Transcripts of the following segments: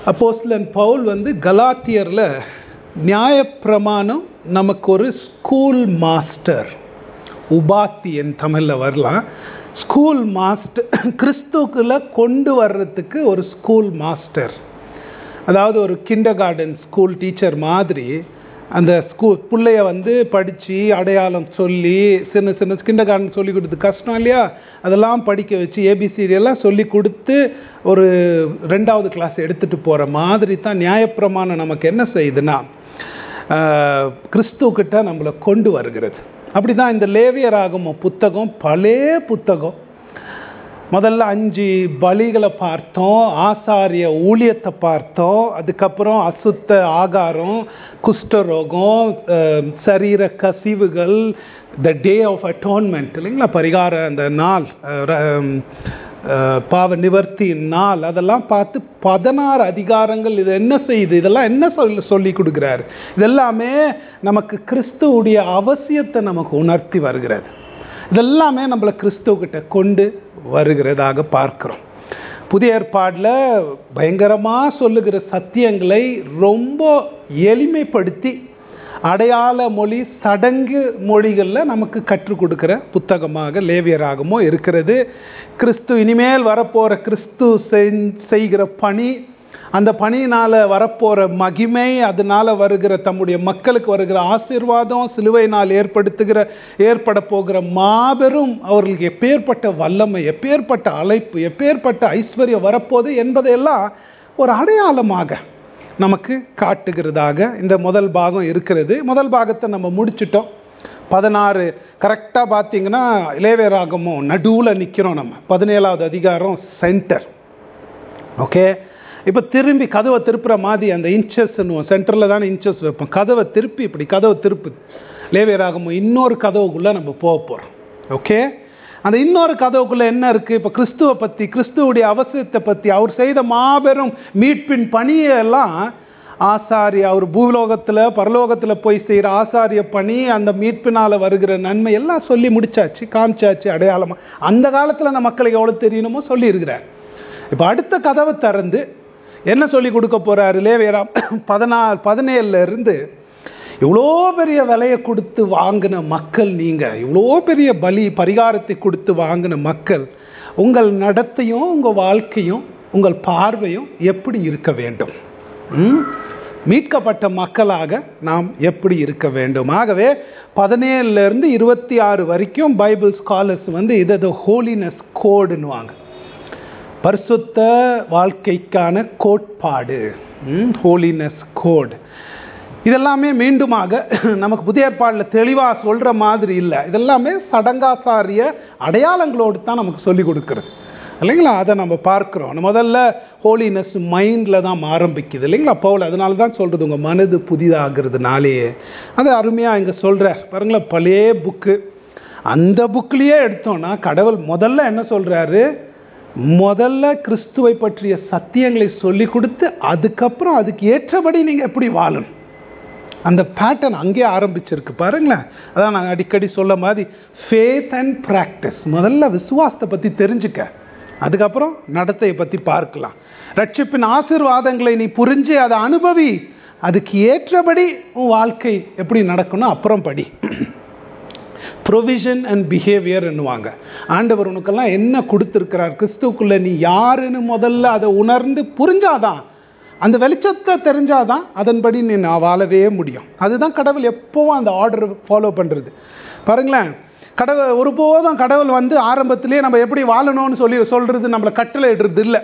அப்போஸ்தலன் பவுல் வந்து கலாத்தியரில் நியாயப்பிரமாணம் நமக்கு ஒரு ஸ்கூல் மாஸ்டர் உபாத்தியன் தமிழில் வரலாம் ஸ்கூல் மாஸ்டர் கிறிஸ்துக்குள்ள கொண்டு வர்றதுக்கு ஒரு ஸ்கூல் மாஸ்டர் அதாவது ஒரு கிண்டர் கார்டன் ஸ்கூல் டீச்சர் மாதிரி அந்த ஸ்கூல் பிள்ளைய வந்து படித்து அடையாளம் சொல்லி சின்ன சின்ன கிண்டர் கார்டன் சொல்லி கொடுத்து கஷ்டம் இல்லையா அதெல்லாம் படிக்க வச்சு ஏபிசிடி எல்லாம் சொல்லி கொடுத்து ஒரு ரெண்டாவது கிளாஸ் எடுத்துகிட்டு போகிற மாதிரி தான் நியாயப்பிரமாணம் நமக்கு என்ன செய்யுதுன்னா ஆஹ், கிறிஸ்துக்கிட்ட நம்மளை கொண்டு வருகிறது அப்படி தான் இந்த லேவியராகம புத்தகம் பழைய புத்தகம் முதல்ல அஞ்சு பலிகளை பார்த்தோம் ஆசாரிய ஊழியத்தை பார்த்தோம் அதுக்கப்புறம் அசுத்த ஆகாரம் குஷ்டரோகம் அஹ், சரீர கசிவுகள் த டே ஆஃப் அட்டோன்மெண்ட் இல்லைங்களா பரிகார அந்த நாள் அஹ், ர- அஹ், பாவ நிவர்த்தி நாள் அதெல்லாம் பார்த்து பதினாறு அதிகாரங்கள் இது என்ன செய்யுது இதெல்லாம் என்ன சொல்லி சொல்லி கொடுக்குறாரு இதெல்லாமே நமக்கு கிறிஸ்துவுடைய அவசியத்தை நமக்கு உணர்த்தி வருகிறது இதெல்லாமே நம்மளை கிறிஸ்துவகிட்ட கொண்டு வருகிறதாக பார்க்கிறோம் புதிய ஏற்பாடில் பயங்கரமாக சொல்லுகிற சத்தியங்களை ரொம்ப எளிமைப்படுத்தி அடையாள மொழி சடங்கு மொழிகளில் நமக்கு கற்றுக் கொடுக்கிற புத்தகமாக லேவியராகமோ இருக்கிறது கிறிஸ்து இனிமேல் வரப்போகிற கிறிஸ்து செஞ்- செய்கிற பணி அந்த பணியினால் வரப்போகிற மகிமை அதனால் வருகிற தம்முடைய மக்களுக்கு வருகிற ஆசீர்வாதம் சிலுவையினால் ஏற்படுத்துகிற ஏற்பட போகிற மாபெரும் அவர்களுக்கு எப்பேற்பட்ட வல்லமை எப்பேற்பட்ட அழைப்பு எப்பேற்பட்ட ஐஸ்வர்யம் வரப்போகுது என்பதையெல்லாம் ஒரு அடையாளமாக நமக்கு காட்டுகிறதாக இந்த முதல் பாகம் இருக்கிறது முதல் பாகத்தை நம்ம முடிச்சிட்டோம் பதினாறு கரெக்டாக பார்த்தீங்கன்னா இளையவேராகமும் நடுவில் நிற்கிறோம் நம்ம பதினேழாவது அதிகாரம் சென்டர் ஓகே இப்போ திரும்பி கதவை திருப்புற மாதிரி அந்த இன்ச்சஸ்ன்னுவோம் சென்டரில் தானே இன்ச்சஸ் வைப்போம் கதவை திருப்பி இப்படி கதவை திருப்புது லேவியராகமும் இன்னொரு கதவுக்குள்ளே நம்ம போக போகிறோம் ஓகே அந்த இன்னொரு கதவுக்குள்ளே என்ன இருக்குது இப்போ கிறிஸ்துவை பற்றி கிறிஸ்துவுடைய அவசியத்தை பற்றி அவர் செய்த மாபெரும் மீட்பின் பணியெல்லாம் ஆசாரிய அவர் பூலோகத்தில் பரலோகத்தில் போய் செய்கிற ஆசாரிய பணி அந்த மீட்பினால் வருகிற நன்மை எல்லாம் சொல்லி முடிச்சாச்சு காமிச்சாச்சு அடையாளமாக அந்த காலத்தில் அந்த மக்களுக்கு எவ்வளோ தெரியணுமோ சொல்லியிருக்கிறார் இப்போ அடுத்த கதவை திறந்து என்ன சொல்லி கொடுக்க போகிறாரு லேவியராம் பதினாறு பதினேழுல இருந்து இவ்வளோ பெரிய விலையை கொடுத்து வாங்கின மக்கள் நீங்கள் இவ்வளோ பெரிய பலி பரிகாரத்தை கொடுத்து வாங்கின மக்கள் உங்கள் நடத்தையும் உங்கள் வாழ்க்கையும் உங்கள் பார்வையும் எப்படி இருக்க வேண்டும் ம்? மீட்கப்பட்ட மக்களாக நாம் எப்படி இருக்க வேண்டும் ஆகவே பதினேழுல இருந்து இருபத்தி ஆறு வரைக்கும் பைபிள் ஸ்காலர்ஸ் வந்து இதை ஹோலினஸ் கோடுன்னுவாங்க பரிசுத்த வாழ்க்கைக்கான கோட்பாடு ஹோலினஸ் கோட் இதெல்லாமே மீண்டுமாக நமக்கு புதிய ஏற்பாடில் தெளிவாக சொல்கிற மாதிரி இல்லை இதெல்லாமே சடங்காசாரிய அடையாளங்களோடு தான் நமக்கு சொல்லி கொடுக்குறது இல்லைங்களா அதை நம்ம பார்க்குறோம் முதல்ல ஹோலினஸ் மைண்டில் தான் ஆரம்பிக்குது இல்லைங்களா பவுல் அதனால தான் சொல்கிறது உங்கள் மனது புதிதாகிறதுனாலேயே அது அருமையாக இங்கே சொல்கிறார் பாருங்களேன் பழைய புக்கு அந்த புக்லேயே எடுத்தோன்னா கடவுள் முதல்ல என்ன சொல்கிறாரு முதல்ல கிறிஸ்துவை பற்றிய சத்தியங்களை சொல்லி கொடுத்து அதுக்கப்புறம் அதுக்கு ஏற்றபடி நீங்கள் எப்படி வாழணும் அந்த பேட்டர்ன் அங்கேயே ஆரம்பிச்சிருக்கு பாருங்களேன் அதான் நான் அடிக்கடி சொல்ல மாதிரி ஃபேத் அண்ட் ப்ராக்டிஸ் முதல்ல விசுவாசத்தை பற்றி தெரிஞ்சுக்க அதுக்கப்புறம் நடத்தையை பற்றி பார்க்கலாம் ரட்சிப்பின் ஆசீர்வாதங்களை நீ புரிஞ்சு அதை அனுபவி அதுக்கு ஏற்றபடி உன் வாழ்க்கை எப்படி நடக்கணும் அப்புறம் படி ப்ரொவிஷன் அண்ட் பிஹேவியர் என்னுவாங்க ஆண்டவர் உனக்கெல்லாம் என்ன கொடுத்துருக்கிறார் கிறிஸ்துவுக்குள்ளே நீ யாருன்னு முதல்ல அதை உணர்ந்து புரிஞ்சாதான் அந்த வெளிச்சத்தை தெரிஞ்சாதான் அதன்படி நீ நான் வாழவே முடியும் அதுதான் கடவுள் எப்போவும் அந்த ஆர்டர் ஃபாலோ பண்ணுறது பாருங்களேன் கடவுள் ஒருபோதும் கடவுள் வந்து ஆரம்பத்திலேயே நம்ம எப்படி வாழணும்னு சொல்லி சொல்கிறது நம்மளை கட்டளை இடுறது இல்லை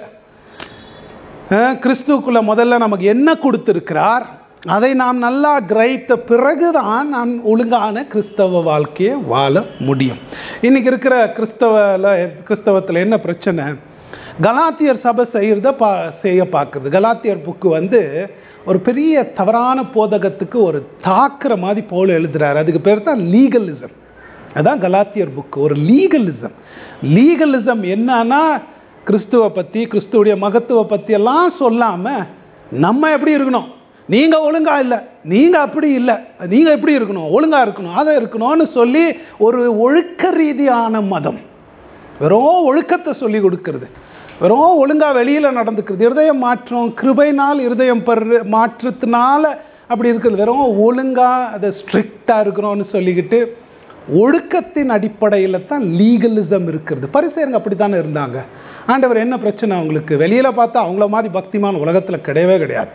அஹ், கிறிஸ்துவுக்குள்ள முதல்ல நமக்கு என்ன கொடுத்துருக்கிறார் அதை நாம் நல்லா கிரகித்த பிறகுதான் நாம் ஒழுங்கான கிறிஸ்தவ வாழ்க்கையை வாழ முடியும் இன்னைக்கு இருக்கிற கிறிஸ்தவல கிறிஸ்தவத்தில் என்ன பிரச்சனை கலாத்தியர் சபை செய்கிறத பா செய்ய பார்க்குறது கலாத்தியர் புக்கு வந்து ஒரு பெரிய தவறான போதகத்துக்கு ஒரு தாக்குற மாதிரி போல எழுதுறாரு அதுக்கு பேர் தான் லீகலிசம் அதான் கலாத்தியர் புக்கு ஒரு லீகலிசம் லீகலிசம் என்னன்னா கிறிஸ்துவை பற்றி கிறிஸ்துவுடைய மகத்துவ பற்றி எல்லாம் சொல்லாமல் நம்ம எப்படி இருக்கணும் நீங்கள் ஒழுங்கா இல்லை நீங்கள் அப்படி இல்லை நீங்கள் எப்படி இருக்கணும் ஒழுங்கா இருக்கணும் அதை இருக்கணும்னு சொல்லி ஒரு ஒழுக்க ரீதியான மதம் வெறும் ஒழுக்கத்தை சொல்லி கொடுக்கறது வெறும் ஒழுங்காக வெளியில் நடந்துக்கிறது இருதயம் மாற்றம் கிருபைனால் இருதயம் பெறு மாற்றத்தினால அப்படி இருக்கிறது வெறும் ஒழுங்காக அதை ஸ்ட்ரிக்டாக இருக்கிறோன்னு சொல்லிக்கிட்டு ஒழுக்கத்தின் அடிப்படையில் தான் லீகலிசம் இருக்கிறது பரிசேருங்க அப்படி தானே இருந்தாங்க ஆண்டவர் என்ன பிரச்சனை அவங்களுக்கு வெளியில் பார்த்தா அவங்கள மாதிரி பக்திமான உலகத்தில் கிடையவே கிடையாது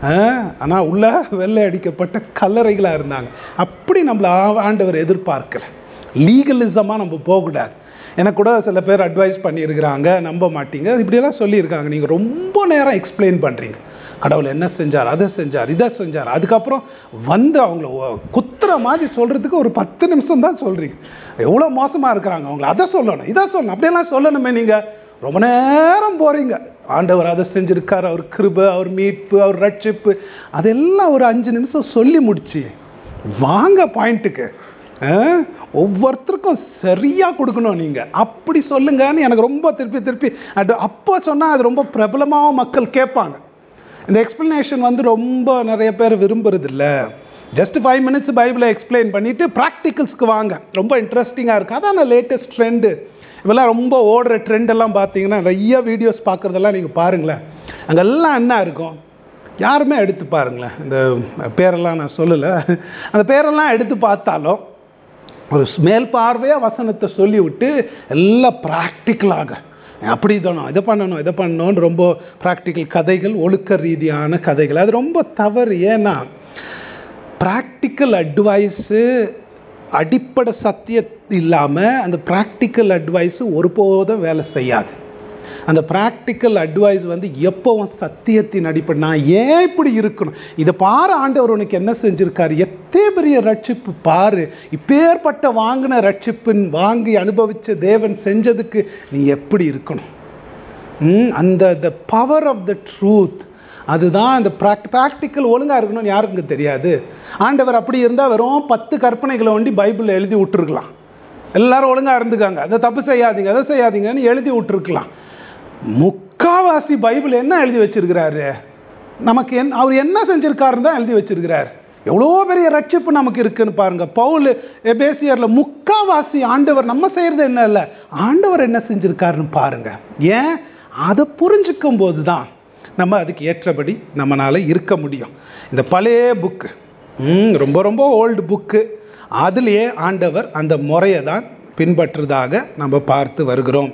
ஆனால் உள்ள வெள்ளை அடிக்கப்பட்ட கல்லறைகளாக இருந்தாங்க அப்படி நம்மளை ஆ- ஆண்டவர் எதிர்பார்க்கல லீகலிசமாக நம்ம போகக்கூடாது எனக்கு கூட சில பேர் அட்வைஸ் பண்ணியிருக்கிறாங்க நம்ப மாட்டீங்க இப்படியெல்லாம் சொல்லியிருக்காங்க நீங்கள் ரொம்ப நேரம் எக்ஸ்பிளைன் பண்ணுறீங்க கடவுள் என்ன செஞ்சார் அதை செஞ்சார் இதை செஞ்சார் அதுக்கப்புறம் வந்து அவங்கள ஒ- குத்துற மாதிரி சொல்கிறதுக்கு ஒரு பத்து நிமிஷம் தான் சொல்கிறீங்க எவ்வளோ மோசமாக இருக்கிறாங்க அவங்கள அதை சொல்லணும் இதை சொல்லணும் அப்படியெல்லாம் சொல்லணுமே நீங்கள் ரொம்ப நேரம் போகிறீங்க ஆண்டவர் அதை செஞ்சுருக்கார் அவர் கிருபை அவர் மீட்பு அவர் ரட்சிப்பு அதெல்லாம் ஒரு அஞ்சு நிமிஷம் சொல்லி முடிச்சு வாங்க பாயிண்ட்டுக்கு ஒவ்வொருத்தருக்கும் சரியாக கொடுக்கணும் நீங்கள் அப்படி சொல்லுங்கன்னு எனக்கு ரொம்ப திருப்பி திருப்பி அது அப்போ சொன்னால் அது ரொம்ப பிரபலமாகவும் மக்கள் கேட்பாங்க இந்த எக்ஸ்ப்ளனேஷன் வந்து ரொம்ப நிறைய பேர் விரும்புறதில்ல ஜஸ்ட் ஃபைவ் மினிட்ஸ் பைபிளை எக்ஸ்பிளைன் பண்ணிவிட்டு ப்ராக்டிகல்ஸ்க்கு வாங்க ரொம்ப இன்ட்ரெஸ்டிங்காக இருக்குது அதான் லேட்டஸ்ட் ட்ரெண்டு இப்போல்லாம் ரொம்ப ஓடுற ட்ரெண்ட் எல்லாம் பார்த்தீங்கன்னா நிறைய வீடியோஸ் பார்க்குறதெல்லாம் நீங்கள் பாருங்களேன் அங்கெல்லாம் என்ன இருக்கும் யாருமே எடுத்து பாருங்களேன் இந்த பேரெல்லாம் நான் சொல்லலை அந்த பேரெல்லாம் எடுத்து பார்த்தாலும் ஒரு மேல் பார்வையாக வசனத்தை சொல்லி விட்டு எல்லாம் ப்ராக்டிக்கலாக அப்படி இதணும் இதை பண்ணணும் இதை பண்ணணும்னு ரொம்ப ப்ராக்டிக்கல் கதைகள் ஒழுக்க ரீதியான கதைகள் அது ரொம்ப தவறு ஏன்னா ப்ராக்டிக்கல் அட்வைஸு அடிப்படை சத்தியம் இல்லாமல் அந்த ப்ராக்டிக்கல் அட்வைஸு ஒருபோதும் வேலை செய்யாது அந்த ப்ராக்டிக்கல் அட்வைஸ் வந்து எப்போவும் சத்தியத்தின் அடிப்படை நான் ஏன் இப்படி இருக்கணும் இதை பாரு ஆண்டவர் உனக்கு என்ன செஞ்சுருக்காரு எத்தே பெரிய ரட்சிப்பு பாரு இப்பேற்பட்ட வாங்கின ரட்சிப்பின் வாங்கி அனுபவித்த தேவன் செஞ்சதுக்கு நீ எப்படி இருக்கணும் ம், அந்த the power of the truth அதுதான் அந்த ப்ராக் ப்ராக்டிக்கல் ஒழுங்காக இருக்கணும்னு யாருக்குங்க தெரியாது ஆண்டவர் அப்படி இருந்தால் வெறும் பத்து கற்பனைகளை ஒண்டி பைபிளில் எழுதி விட்டுருக்கலாம் எல்லாரும் ஒழுங்காக இருந்துக்காங்க அதை தப்பு செய்யாதீங்க அதை செய்யாதீங்கன்னு எழுதி விட்டுருக்கலாம் முக்காவாசி பைபிள் என்ன எழுதி வச்சிருக்கிறாரு நமக்கு என் அவர் என்ன செஞ்சிருக்காருன்னு தான் எழுதி வச்சிருக்கிறார் எவ்வளோ பெரிய ரட்சிப்பு நமக்கு இருக்குன்னு பாருங்க பவுல் எபேசியரில் முக்காவாசி ஆண்டவர் நம்ம செய்கிறது என்ன இல்லை ஆண்டவர் என்ன செஞ்சிருக்காருன்னு பாருங்க ஏன் அதை புரிஞ்சுக்கும் போது தான் நம்ம அதுக்கு ஏற்றபடி நம்மளால் இருக்க முடியும் இந்த பழைய புக்கு ரொம்ப ரொம்ப ஓல்டு புக்கு அதுலேயே ஆண்டவர் அந்த முறையை தான் பின்பற்றுறதாக நம்ம பார்த்து வருகிறோம்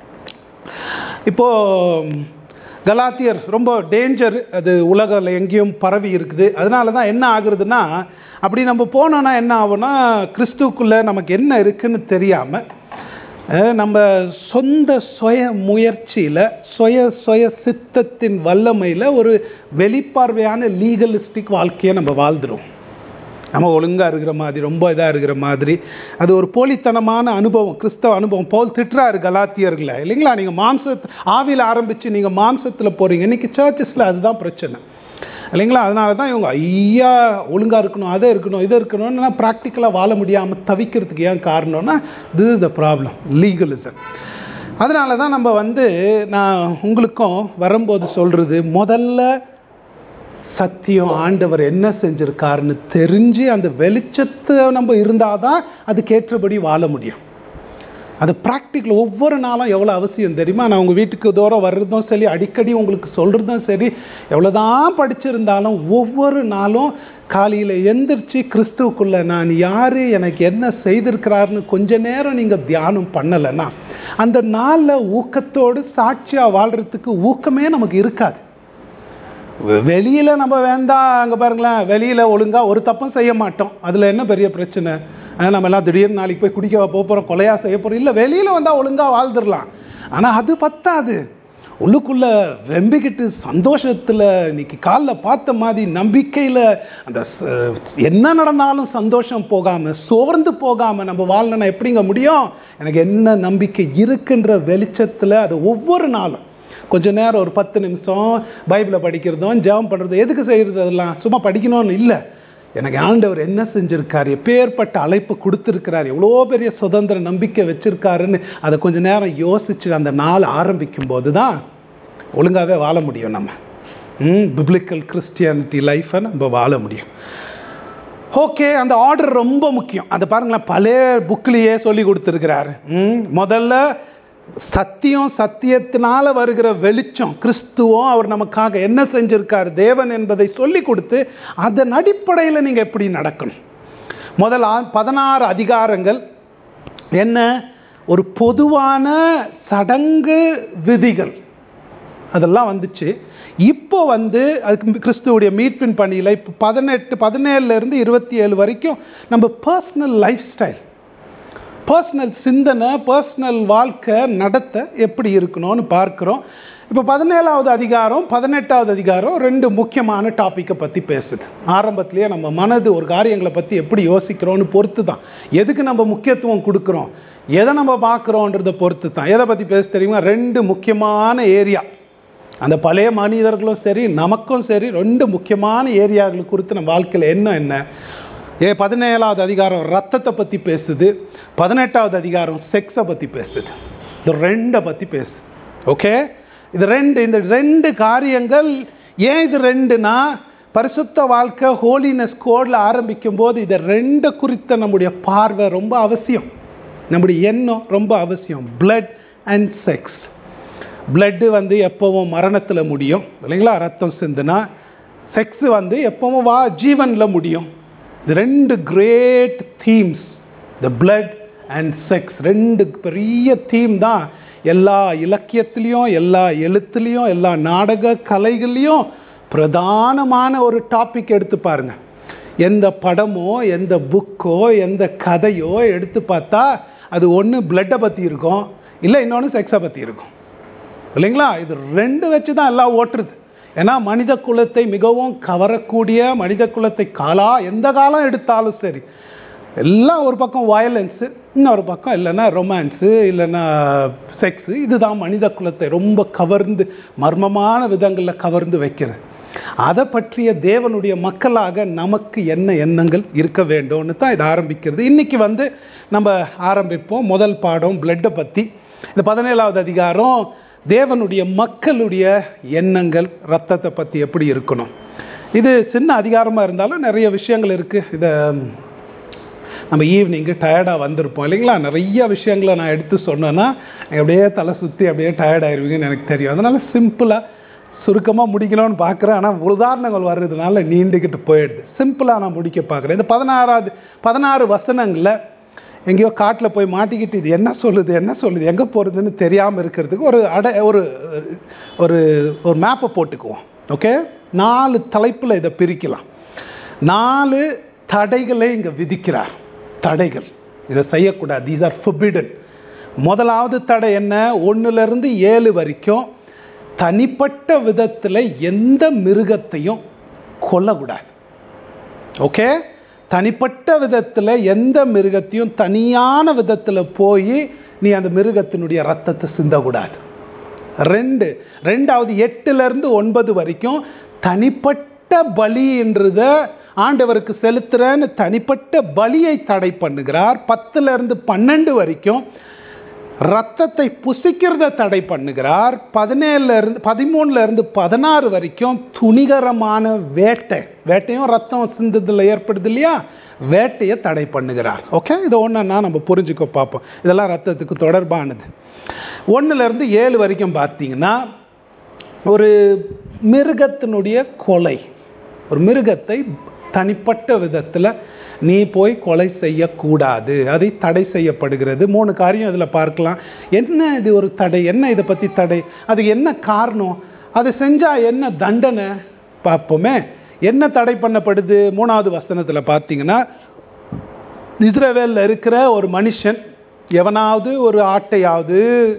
இப்போ கலாத்தியர் ரொம்ப டேஞ்சர் அது உலகில் எங்கேயும் பரவி இருக்குது அதனால தான் என்ன ஆகுறதுன்னா அப்படி நம்ம போனோன்னா என்ன ஆகும்னா கிறிஸ்துக்குள்ளே நமக்கு என்ன இருக்குன்னு தெரியாமல் நம்ம சொந்த சுய முயற்சியில் சுய சுய சித்தத்தின் வல்லமையில் ஒரு வெளிப்பார்வையான லீகலிஸ்டிக் வாழ்க்கையை நம்ம வாழ்ந்துடும் நம்ம ஒழுங்காக இருக்கிற மாதிரி ரொம்ப இதாக இருக்கிற மாதிரி அது ஒரு போலித்தனமான அனுபவம் கிறிஸ்தவ அனுபவம் போல் திட்டுறாரு கலாத்தியர்களை இல்லைங்களா நீங்கள் மாம்சத்து ஆவியில் ஆரம்பித்து நீங்கள் மாம்சத்தில் போகிறீங்க இன்றைக்கி சர்ச்சஸில் அதுதான் பிரச்சனை இல்லைங்களா அதனால தான் இவங்க ஐயா ஒழுங்காக இருக்கணும் அதை இருக்கணும் இதை இருக்கணும்னா ப்ராக்டிக்கலாக வாழ முடியாமல் தவிக்கிறதுக்கு ஏன் காரணம்னா this is the problem legalism அதனால தான் நம்ம வந்து நான் உங்களுக்கும் வரும்போது சொல்கிறது முதல்ல சத்தியம் ஆண்டவர் என்ன செஞ்சிருக்காருன்னு தெரிஞ்சு அந்த வெளிச்சத்தை நம்ம இருந்தால் தான் அதுக்கேற்றபடி வாழ முடியும் அது ப்ராக்டிக்கல் ஒவ்வொரு நாளும் எவ்வளோ அவசியம் தெரியுமா நான் உங்கள் வீட்டுக்கு தூரம் வர்றதும் சரி அடிக்கடி உங்களுக்கு சொல்கிறதும் சரி எவ்வளோதான் படிச்சிருந்தாலும் ஒவ்வொரு நாளும் காலையில் எந்திரிச்சு கிறிஸ்துவுக்குள்ளே நான் யார் எனக்கு என்ன செய்திருக்கிறாருன்னு கொஞ்ச நேரம் நீங்கள் தியானம் பண்ணலைன்னா அந்த நாளில் ஊக்கத்தோடு சாட்சியாக வாழ்கிறதுக்கு ஊக்கமே நமக்கு இருக்காது வெளியில் நம்ம வேண்டாம் அங்கே பாருங்களேன் வெளியில் ஒழுங்காக ஒரு தப்பும் செய்ய மாட்டோம் அதில் என்ன பெரிய பிரச்சனை அஹ் நம்ம எல்லாம் திடீர்னு நாளைக்கு போய் குடிக்க போக போகிறோம் கொலையாக செய்ய போகிறோம் இல்லை வெளியில் வந்தால் ஒழுங்காக வாழ்ந்துடலாம் ஆனால் அது பத்தாது உள்ளுக்குள்ளே வெம்பிக்கிட்டு சந்தோஷத்தில் இன்னைக்கு காலைல பார்த்த மாதிரி நம்பிக்கையில் அந்த ச- என்ன நடந்தாலும் சந்தோஷம் போகாமல் சோர்ந்து போகாமல் நம்ம வாழணும்னா எப்படிங்க முடியும் எனக்கு என்ன நம்பிக்கை இருக்குன்ற வெளிச்சத்தில் அது ஒவ்வொரு நாளும் கொஞ்ச நேரம் ஒரு பத்து நிமிஷம் பைபிளை படிக்கிறதும் ஜெபம் பண்ணுறதும் எதுக்கு செய்கிறது அதெல்லாம் சும்மா படிக்கணும்னு இல்லை எனக்கு ஆண்டவர் என்ன செஞ்சுருக்காரு எப்பேற்பட்ட அழைப்பு கொடுத்துருக்கிறார் எவ்வளோ பெரிய சுதந்திர நம்பிக்கை வச்சுருக்காருன்னு அதை கொஞ்ச நேரம் யோசித்து அந்த நாள் ஆரம்பிக்கும் போது தான் ஒழுங்காகவே வாழ முடியும் நம்ம ம் பிப்ளிக்கல் கிறிஸ்டியானிட்டி லைஃப்பை நம்ம வாழ முடியும் ஓகே அந்த ஆர்டர் ரொம்ப முக்கியம் அதை பாருங்களேன் பழைய புக்லேயே சொல்லி கொடுத்துருக்கிறாரு ம் முதல்ல சத்தியம் சத்தியத்தினால வருகிற வெளிச்சம் கிறிஸ்துவம் அவர் நமக்காக என்ன செஞ்சிருக்கார் தேவன் என்பதை சொல்லி கொடுத்து அதன் அடிப்படையில் நீங்கள் எப்படி நடக்கணும் முதல் ஆ- பதினாறு அதிகாரங்கள் என்ன ஒரு பொதுவான சடங்கு விதிகள் அதெல்லாம் வந்துச்சு இப்போ வந்து அதுக்கு கிறிஸ்துவுடைய மீட்பின் பணியில் இப்போ பதினெட்டு பதினேழுலேருந்து இருபத்தி ஏழு வரைக்கும் நம்ம பர்சனல் லைஃப் ஸ்டைல் பர்சனல் சிந்தனை பர்சனல் வாழ்க்கை நடத்த எப்படி இருக்கணும்னு பார்க்குறோம் இப்போ பதினேழாவது அதிகாரம் பதினெட்டாவது அதிகாரம் ரெண்டு முக்கியமான டாப்பிக்கை பற்றி பேசுது ஆரம்பத்திலேயே நம்ம மனது ஒரு காரியங்களை பற்றி எப்படி யோசிக்கிறோன்னு பொறுத்து தான் எதுக்கு நம்ம முக்கியத்துவம் கொடுக்குறோம் எதை நம்ம பார்க்குறோன்றதை பொறுத்து தான் எதை பற்றி பேச தெரியுமா ரெண்டு முக்கியமான ஏரியா அந்த பழைய மனிதர்களும் சரி நமக்கும் சரி ரெண்டு முக்கியமான ஏரியாக்கள் குறித்து நம்ம வாழ்க்கையில் என்ன என்ன ஏ பதினேழாவது அதிகாரம் ரத்தத்தை பற்றி பேசுது பதினெட்டாவது அதிகாரம் செக்ஸை பற்றி பேசுது இது ரெண்டை பற்றி பேசுது ஓகே இது ரெண்டு இந்த ரெண்டு காரியங்கள் ஏன் இது ரெண்டுனா பரிசுத்த வாழ்க்கை ஹோலினஸ் கோடில் ஆரம்பிக்கும் போது இதை ரெண்டு குறித்த நம்முடைய பார்வை ரொம்ப அவசியம் நம்முடைய எண்ணம் ரொம்ப அவசியம் blood அண்ட் செக்ஸ் பிளட்டு வந்து எப்போவும் மரணத்தில் முடியும் இல்லைங்களா ரத்தம் சிந்துனா செக்ஸ் வந்து எப்பவும் வா ஜீவனில் முடியும் இது ரெண்டு great themes the blood and sex ரெண்டு பெரிய தீம் தான் எல்லா இலக்கியத்துலேயும் எல்லா எழுத்துலேயும் எல்லா நாடக கலைகள்லையும் பிரதானமான ஒரு டாபிக் எடுத்து பாருங்க எந்த படமோ எந்த புக்கோ எந்த கதையோ எடுத்து பார்த்தா அது ஒன்று பிளட்டை பற்றி இருக்கும் இல்லை இன்னொன்று செக்ஸை பற்றி இருக்கும் இல்லைங்களா இது ரெண்டு வச்சு தான் எல்லாம் ஓட்டுறது ஏன்னா மனித குலத்தை மிகவும் கவரக்கூடிய மனித குலத்தை காலா எந்த காலம் எடுத்தாலும் சரி எல்லாம் ஒரு பக்கம் வயலன்ஸு இன்னொரு பக்கம் இல்லைன்னா ரொமான்ஸு இல்லைன்னா செக்ஸு இதுதான் மனித குலத்தை ரொம்ப கவர்ந்து மர்மமான விதங்களில் கவர்ந்து வைக்கிறது அதை பற்றிய தேவனுடைய மக்களாக நமக்கு என்ன எண்ணங்கள் இருக்க வேண்டும்னு தான் இது ஆரம்பிக்கிறது இன்றைக்கி வந்து நம்ம ஆரம்பிப்போம் முதல் பாடம் பிளட்டை பற்றி இந்த பதினேழாவது அதிகாரம் தேவனுடைய மக்களுடைய எண்ணங்கள் ரத்தத்தை பற்றி எப்படி இருக்கணும் இது சின்ன அதிகாரமாக இருந்தாலும் நிறைய விஷயங்கள் இருக்குது இதை நம்ம ஈவினிங்கு டயர்டாக வந்திருப்போம் இல்லைங்களா நிறைய விஷயங்களை நான் எடுத்து சொன்னேன்னா அப்படியே தலை சுற்றி அப்படியே டயர்ட் ஆயிருவீங்கன்னு எனக்கு தெரியும் அதனால் சிம்பிளாக சுருக்கமாக முடிக்கணும்னு பார்க்குறேன் ஆனால் உதாரணங்கள் வர்றதுனால நீண்டுக்கிட்டு போயிடுது சிம்பிளாக நான் முடிக்க பார்க்குறேன் இந்த பதினாறாவது பதினாறு வசனங்களில் எங்கேயோ காட்டில் போய் மாட்டிக்கிட்டு இது என்ன சொல்லுது என்ன சொல்லுது எங்கே போகிறதுன்னு தெரியாமல் இருக்கிறதுக்கு ஒரு அடை ஒரு ஒரு ஒரு மேப்பை போட்டுக்குவோம் ஓகே நாலு தலைப்பில் இதை பிரிக்கலாம் நாலு தடைகளை இங்கே விதிக்கிறார் தடைகள் இதை செய்யக்கூடாது தீஸ் ஆர் forbidden முதலாவது தடை என்ன ஒன்றுலேருந்து ஏழு வரைக்கும் தனிப்பட்ட விதத்தில் எந்த மிருகத்தையும் கொல்லக்கூடாது ஓகே தனிப்பட்ட விதத்தில் எந்த மிருகத்தையும் தனியான விதத்தில் போய் நீ அந்த மிருகத்தினுடைய ரத்தத்தை சிந்தக்கூடாது ரெண்டு ரெண்டாவது எட்டுலேருந்து ஒன்பது வரைக்கும் தனிப்பட்ட பலின்றத ஆண்டவருக்கு செலுத்துகிறேன்னு தனிப்பட்ட பலியை தடை பண்ணுகிறார் பத்துலேருந்து பன்னெண்டு வரைக்கும் ரத்தத்தை புசிக்கிறத தடை பண்ணுகிறார் பதினேழுல இருந்து பதிமூணுல இருந்து பதினாறு வரைக்கும் துணிகரமான வேட்டை வேட்டையும் ரத்தம் சிந்ததில் ஏற்படுது இல்லையா வேட்டையை தடை பண்ணுகிறார் ஓகே இது ஒன்றா நம்ம புரிஞ்சுக்க பார்ப்போம் இதெல்லாம் ரத்தத்துக்கு தொடர்பானது ஒன்றுல இருந்து ஏழு வரைக்கும் பார்த்தீங்கன்னா ஒரு மிருகத்தினுடைய கொலை ஒரு மிருகத்தை தனிப்பட்ட விதத்தில் நீ போய் கொலை செய்யக்கூடாது அதை தடை செய்யப்படுகிறது மூணு காரியம் இதில் பார்க்கலாம் என்ன இது ஒரு தடை என்ன இதை பற்றி தடை அது என்ன காரணம் அதை செஞ்சால் என்ன தண்டனை பார்ப்போமே என்ன தடை பண்ணப்படுது மூணாவது வசனத்தில் பார்த்தீங்கன்னா இஸ்ரவேலில் இருக்கிற ஒரு மனுஷன் எவனாவது ஒரு ஆட்டையாவது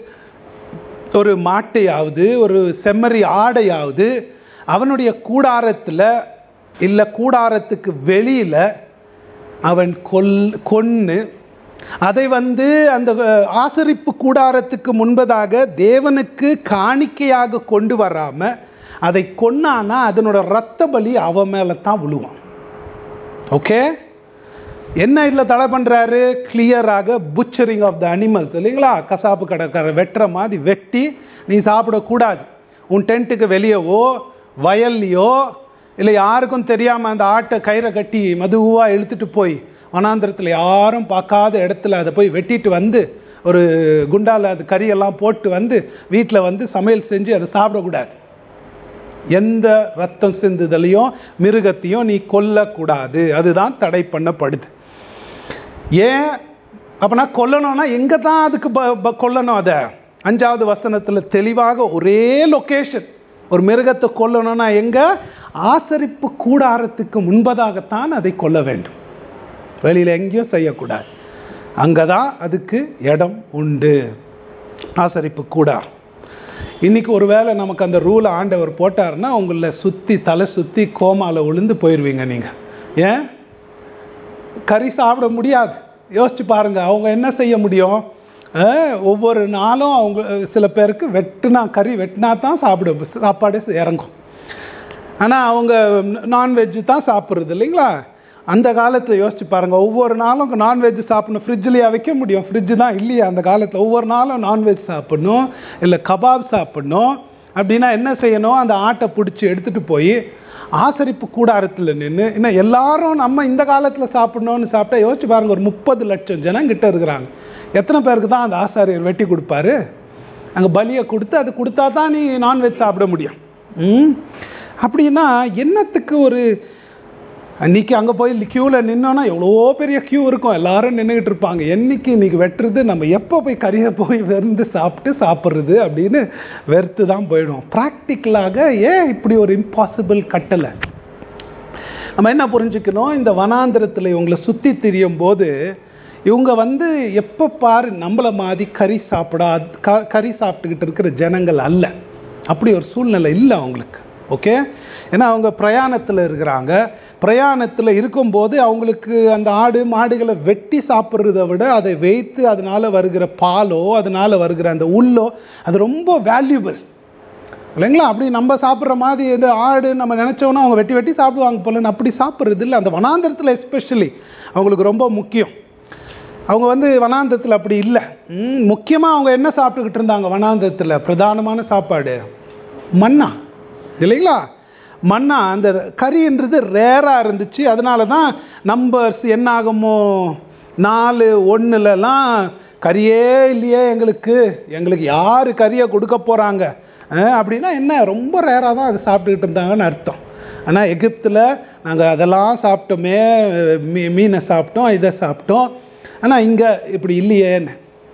ஒரு மாட்டையாவது ஒரு செம்மறி ஆடையாவது அவனுடைய கூடாரத்தில் இல்லை கூடாரத்துக்கு வெளியில் அவன் கொல் கொன்று அதை வந்து அந்த அஹ், ஆசரிப்பு கூடாரத்துக்கு முன்பதாக தேவனுக்கு காணிக்கையாக கொண்டு வராமல் அதை கொன்னானா அதனோட இரத்த பலி அவன் மேலே தான் விழுவான் ஓகே என்ன இதில் தடை பண்ணுறாரு கிளியராக புச்சரிங் ஆஃப் த அனிமல்ஸ் இல்லைங்களா கசாப்பு கடைக்கார வெட்டுற மாதிரி வெட்டி நீ சாப்பிடக்கூடாது உன் டென்ட்டுக்கு வெளியவோ வயல்லையோ இல்லை யாருக்கும் தெரியாமல் அந்த ஆட்டை கயிறை கட்டி மதுவாக இழுத்துட்டு போய் வனாந்திரத்தில் யாரும் பார்க்காத இடத்துல அதை போய் வெட்டிட்டு வந்து ஒரு குண்டால அது கறியெல்லாம் போட்டு வந்து வீட்டில் வந்து சமையல் செஞ்சு அதை சாப்பிடக்கூடாது எந்த ரத்தம் சிந்துதலையும் மிருகத்தையும் நீ கொல்லக்கூடாது அதுதான் தடை பண்ணப்படுது ஏன் அப்போனா கொல்லணும்னா எங்கே தான் அதுக்கு ப ப- கொல்லணும் அதை அஞ்சாவது வசனத்தில் தெளிவாக ஒரே லொக்கேஷன் ஒரு மிருகத்தை கொல்லணும்னா எங்கே ஆசரிப்பு கூடாரத்துக்கு முன்பதாகத்தான் அதை கொல்ல வேண்டும் வெளியில் எங்கேயும் செய்யக்கூடாது அங்கே தான் அதுக்கு இடம் உண்டு ஆசரிப்பு கூடாரம் இன்னைக்கு ஒருவேளை நமக்கு அந்த ரூலை ஆண்டவர் போட்டாருன்னா உங்களை சுற்றி தலை சுற்றி கோமால விழுந்து போயிடுவீங்க நீங்கள் ஏன் கறி சாப்பிட முடியாது யோசிச்சு பாருங்க அவங்க என்ன செய்ய முடியும் அஹ், ஒவ்வொரு நாளும் அவங்க சில பேருக்கு வெட்டுனா கறி வெட்டினா தான் சாப்பிட சாப்பாடு இறங்கும் ஆனால் அவங்க நான்வெஜ் தான் சாப்பிட்றது இல்லைங்களா அந்த காலத்தில் யோசிச்சு பாருங்கள் ஒவ்வொரு நாளும் நான்வெஜ் சாப்பிடணும் ஃப்ரிட்ஜ்லையா வைக்க முடியும் ஃப்ரிட்ஜ் தான் இல்லையா அந்த காலத்தில் ஒவ்வொரு நாளும் நான்வெஜ் சாப்பிடணும் இல்லை கபாப் சாப்பிடணும் அப்படின்னா என்ன செய்யணும் அந்த ஆட்டை பிடிச்சி எடுத்துகிட்டு போய் ஆசரிப்பு கூடாரத்தில் நின்று இன்னும் எல்லாரும் நம்ம இந்த காலத்தில் சாப்பிடணும்னு சாப்பிட்டா யோசிச்சு பாருங்க ஒரு முப்பது லட்சம் ஜனம் கிட்ட இருக்கிறாங்க எத்தனை பேருக்கு தான் அந்த ஆசாரியர் வெட்டி கொடுப்பாரு அங்கே பலியை கொடுத்து அது கொடுத்தா தான் நீ நான்வெஜ் சாப்பிட முடியும் ம் அப்படின்னா என்னத்துக்கு ஒரு அன்னைக்கு அங்கே போய் க்யூவில் நின்னோன்னா எவ்வளோ பெரிய க்யூ இருக்கும் எல்லாரும் நின்றுக்கிட்டு இருப்பாங்க என்னைக்கு இன்னைக்கு வெட்டுறது நம்ம எப்போ போய் கறியை போய் வெறுந்து சாப்பிட்டு சாப்பிட்றது அப்படின்னு வெறுத்து தான் போயிடும் ப்ராக்டிக்கலாக ஏன் இப்படி ஒரு இம்பாசிபிள் கட்டலை நம்ம என்ன புரிஞ்சுக்கணும் இந்த வனாந்திரத்தில் இவங்களை சுற்றி திரியும் போது இவங்க வந்து எப்போ பாரு நம்மளை மாதிரி கறி சாப்பிடா க கறி சாப்பிட்டுக்கிட்டு இருக்கிற ஜனங்கள் அல்ல அப்படி ஒரு சூழ்நிலை இல்லை அவங்களுக்கு ஓகே ஏன்னா அவங்க பிரயாணத்தில் இருக்கிறாங்க பிரயாணத்தில் இருக்கும்போது அவங்களுக்கு அந்த ஆடு மாடுகளை வெட்டி சாப்பிட்றத விட அதை வைத்து அதனால் வருகிற பாலோ அதனால் வருகிற அந்த உள்ளோ அது ரொம்ப வேல்யூபிள் இல்லைங்களா அப்படி நம்ம சாப்பிட்ற மாதிரி இந்த ஆடு நம்ம நினச்சோன்னா அவங்க வெட்டி வெட்டி சாப்பிடுவாங்க போலன்னு அப்படி சாப்பிட்றது இல்லை அந்த வனாந்திரத்தில் எஸ்பெஷலி அவங்களுக்கு ரொம்ப முக்கியம் அவங்க வந்து வனாந்திரத்தில் அப்படி இல்லை முக்கியமாக அவங்க என்ன சாப்பிட்டுக்கிட்டு இருந்தாங்க வனாந்திரத்தில் பிரதானமான சாப்பாடு மண்ணா இல்லைங்களா மண்ணா அந்த கறின்றது ரேராக இருந்துச்சு அதனால தான் நம்பர்ஸ் என்ன ஆகுமோ நாலு ஒன்றுலலாம் கறியே இல்லையே எங்களுக்கு எங்களுக்கு யார் கறியை கொடுக்க போகிறாங்க அப்படின்னா என்ன ரொம்ப ரேராக தான் அது சாப்பிட்டுக்கிட்டு இருந்தாங்கன்னு அர்த்தம் ஆனால் எகிப்தில் நாங்கள் அதெல்லாம் சாப்பிட்டோமே மீ மீனை சாப்பிட்டோம் இதை சாப்பிட்டோம் ஆனால் இங்கே இப்படி இல்லையேன்னு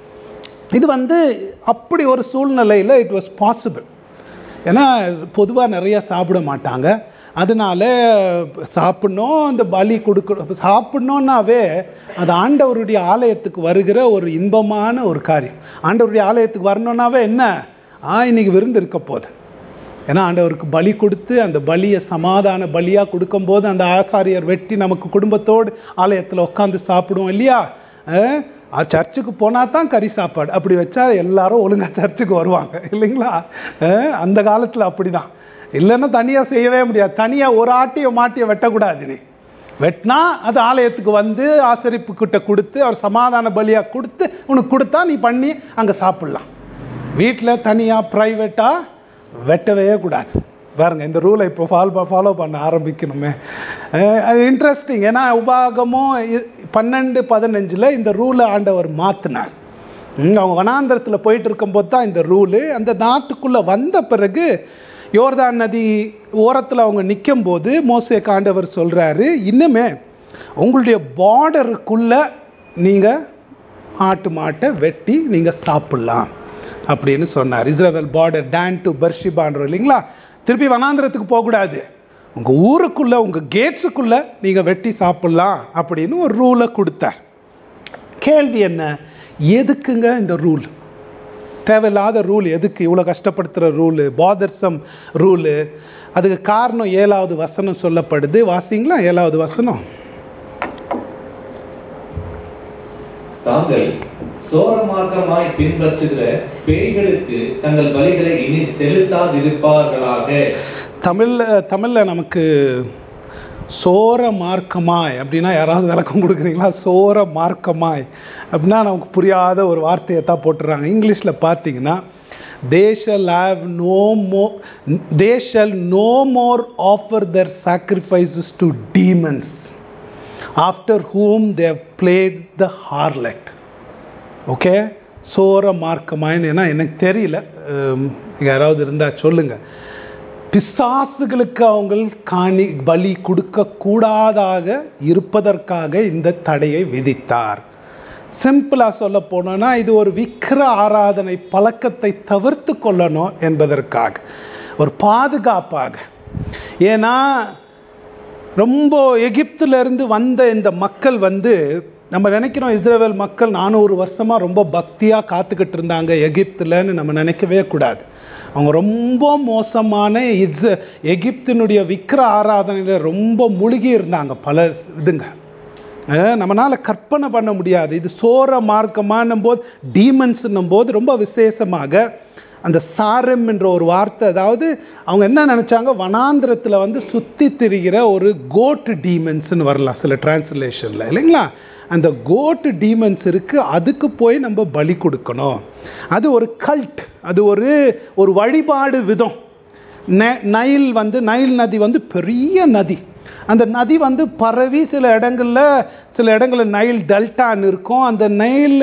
இது வந்து அப்படி ஒரு சூழ்நிலையில் இட் வாஸ் பாசிபிள் ஏன்னா பொதுவாக நிறைய சாப்பிட மாட்டாங்க அதனால சாப்பிட்ணும் அந்த பலி கொடுக்க சாப்பிட்ணுன்னாவே அது ஆண்டவருடைய ஆலயத்துக்கு வருகிற ஒரு இன்பமான ஒரு காரியம் ஆண்டவருடைய ஆலயத்துக்கு வரணுன்னாவே என்ன ஆ இன்னைக்கு விருந்து இருக்க போகுது ஏன்னா ஆண்டவருக்கு பலி கொடுத்து அந்த பலியை சமாதான பலியாக கொடுக்கும்போது அந்த ஆசாரியர் வெட்டி நமக்கு குடும்பத்தோடு ஆலயத்தில் உட்காந்து சாப்பிடுவோம் இல்லையா அஹ், அஹ், சர்ச்சுக்கு போனால் தான் கறி சாப்பாடு அப்படி வச்சா எல்லாரும் ஒழுங்காக சர்ச்சுக்கு வருவாங்க இல்லைங்களா அஹ், அந்த காலத்தில் அப்படி தான் இல்லைன்னா தனியாக செய்யவே முடியாது தனியாக ஒரு ஆட்டியை மாட்டியை வெட்டக்கூடாது நீ வெட்டினா அது ஆலயத்துக்கு வந்து ஆசரிப்பு கிட்ட கொடுத்து அவர் சமாதான பலியாக கொடுத்து உனக்கு கொடுத்தா நீ பண்ணி அங்கே சாப்பிட்லாம் வீட்டில் தனியாக ப்ரைவேட்டாக வெட்டவே கூடாது பாருங்க இந்த ரூலை இப்போ ஃபாலோ ஃபாலோ பண்ண ஆரம்பிக்கணுமே அஹ் அது இன்ட்ரெஸ்டிங் ஏன்னா உபாகமும் இ- பன்னெண்டு பதினஞ்சில் இந்த ரூலை ஆண்டவர் மாற்றினார் அவங்க வனாந்திரத்தில் போயிட்டு இருக்கும்போது தான் இந்த ரூலு அந்த நாட்டுக்குள்ளே வந்த பிறகு யோர்தான் நதி ஓரத்தில் அவங்க நிற்கும்போது மோசேக்கு ஆண்டவர் சொல்கிறாரு இன்னுமே உங்களுடைய பார்டருக்குள்ளே நீங்கள் ஆட்டு மாட்டை வெட்டி நீங்கள் சாப்பிட்லாம் அப்படின்னு சொன்னார் இஸ்ரேல் பார்டர் டேன் டு பர்ஷிபான்றோம் இல்லைங்களா திருப்பி வனாந்திரத்துக்கு போகக்கூடாது உங்கள் ஊருக்குள்ளே உங்கள் கேட்ஸுக்குள்ளே நீங்கள் வெட்டி சாப்பிட்லாம் அப்படின்னு ஒரு ரூலை கொடுத்தார் கேள்வி என்ன எதுக்குங்க இந்த ரூல் தேவையில்லாத ரூல் எதுக்கு இவ்வளோ கஷ்டப்படுத்துகிற ரூலு பாதர்சம் ரூலு அதுக்கு காரணம் ஏழாவது வசனம் சொல்லப்படுது வாசிங்களா ஏழாவது வசனம் தாங்கள் சோர மார்க்கமாய் பின்பற்றுகிற பேய்களுக்கு தங்கள் பலிகளை இனி செலுத்தாதிருப்பார்களாக தமிழில் தமிழில் நமக்கு சோர மார்க்கமாய் அப்படின்னா யாராவது விளக்கம் கொடுக்குறீங்களா சோர மார்க்கமாய் அப்படின்னா நமக்கு புரியாத ஒரு வார்த்தையை தான் போட்டுறாங்க இங்கிலீஷில் பார்த்தீங்கன்னா தே shall have no more they shall no more offer their sacrifices to demons after whom they have played the harlot okay சோர மார்க்கமாயின்னா எனக்கு தெரியல அஹ், யாராவது இருந்தால் சொல்லுங்கள் பிசாசுகளுக்கு அவங்க காணி பலி கொடுக்க கூடாதாக இருப்பதற்காக இந்த தடையை விதித்தார் சிம்பிளாக சொல்ல போனோம்னா இது ஒரு விக்கிர ஆராதனை பழக்கத்தை தவிர்த்து கொள்ளணும் என்பதற்காக ஒரு பாதுகாப்பாக ஏன்னா ரொம்ப எகிப்துல இருந்து வந்த இந்த மக்கள் வந்து நம்ம நினைக்கிறோம் இஸ்ரேல் மக்கள் நானூறு வருஷமா ரொம்ப பக்தியா காத்துக்கிட்டு இருந்தாங்க எகிப்துலன்னு நம்ம நினைக்கவே கூடாது அவங்க ரொம்ப மோசமான இஸ் எகிப்தினுடைய விக்கிர ஆராதனையில ரொம்ப முழுகி இருந்தாங்க பல இதுங்க அஹ் நம்மனால கற்பனை பண்ண முடியாது இது சோர மார்க்கமானும் போது டீமன்ஸ்னும் போது ரொம்ப விசேஷமாக அந்த சாரம் என்ற ஒரு வார்த்தை அதாவது அவங்க என்ன நினைச்சாங்க வனாந்திரத்துல வந்து சுத்தி திரிகிற ஒரு கோட் டீமன்ஸ்னு வரலாம் சில டிரான்ஸ்லேஷன்ல இல்லைங்களா அந்த கோட் டீமன்ஸ் இருக்கு அதுக்கு போய் நம்ம பலி கொடுக்கணும் அது ஒரு கல்ட் அது ஒரு ஒரு வழிபாடு விதம் ந- நைல் வந்து நைல் நதி வந்து பெரிய நதி அந்த நதி வந்து பரவி சில இடங்கள்ல சில இடங்கள்ல நைல் டெல்டான்னு இருக்கும் அந்த நைல்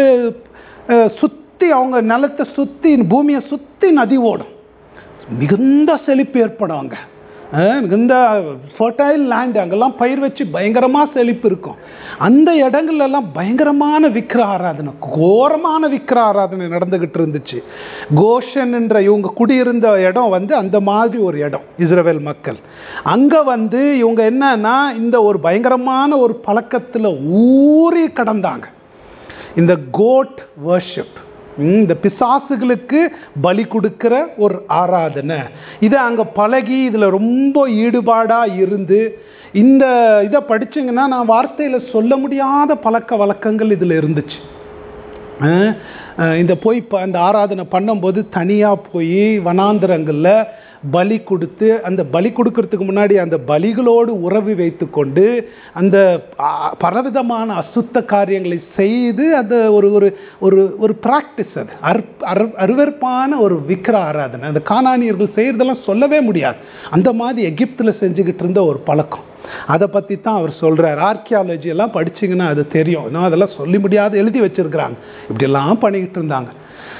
சுற்றி அவங்க நிலத்தை சுற்றி பூமியை சுற்றி நதி ஓடும் மிகுந்த செழிப்பு ஏற்படும் அங்கே அஹ் மிகுந்த ஃபர்டைல் லேண்ட் அங்கெல்லாம் பயிர் வச்சு பயங்கரமாக செழிப்பு இருக்கும் அந்த இடங்கள்ல எல்லாம் பயங்கரமான விக்கிர ஆராதனை கோரமான விக்கிர ஆராதனை நடந்துகிட்டு இருந்துச்சு கோஷன் என்ற இவங்க குடியிருந்த இடம் வந்து அந்த மாதிரி ஒரு இடம் இஸ்ரவேல் மக்கள் அங்கே வந்து இவங்க என்னன்னா இந்த ஒரு பயங்கரமான ஒரு பழக்கத்தில் ஊறி கடந்தாங்க இந்த கோட் வர்ஷிப் இந்த பிசாசுகளுக்கு பலி கொடுக்கிற ஒரு ஆராதனை இதை அங்கே பழகி இதில் ரொம்ப ஈடுபாடாக இருந்து இந்த இதை படிச்சீங்கன்னா நான் வார்த்தையில் சொல்ல முடியாத பழக்க வழக்கங்கள் இதில் இருந்துச்சு அஹ் அஹ் இந்த போய் ப- அந்த ஆராதனை பண்ணும்போது தனியாக போய் வனாந்திரங்களில் பலி கொடுத்து அந்த பலி கொடுக்கறதுக்கு முன்னாடி அந்த பலிகளோடு உறவு வைத்துக்கொண்டு அந்த ஆ, பலவிதமான அசுத்த காரியங்களை செய்து அந்த ஒரு ஒரு ஒரு ஒரு ப்ராக்டிஸ் அது அற் அற் அருவருப்பான ஒரு விக்கிர ஆராதனை அந்த கானானியர்கள் செய்கிறதெல்லாம் சொல்லவே முடியாது அந்த மாதிரி எகிப்தில் செஞ்சுக்கிட்டு இருந்த ஒரு பழக்கம் அதை பற்றி தான் அவர் சொல்கிறார் ஆர்கியாலஜி எல்லாம் படிச்சீங்கன்னா அது தெரியும் இன்னும் அதெல்லாம் சொல்லி முடியாது எழுதி வச்சிருக்கிறாங்க இப்படியெல்லாம் பண்ணிக்கிட்டு இருந்தாங்க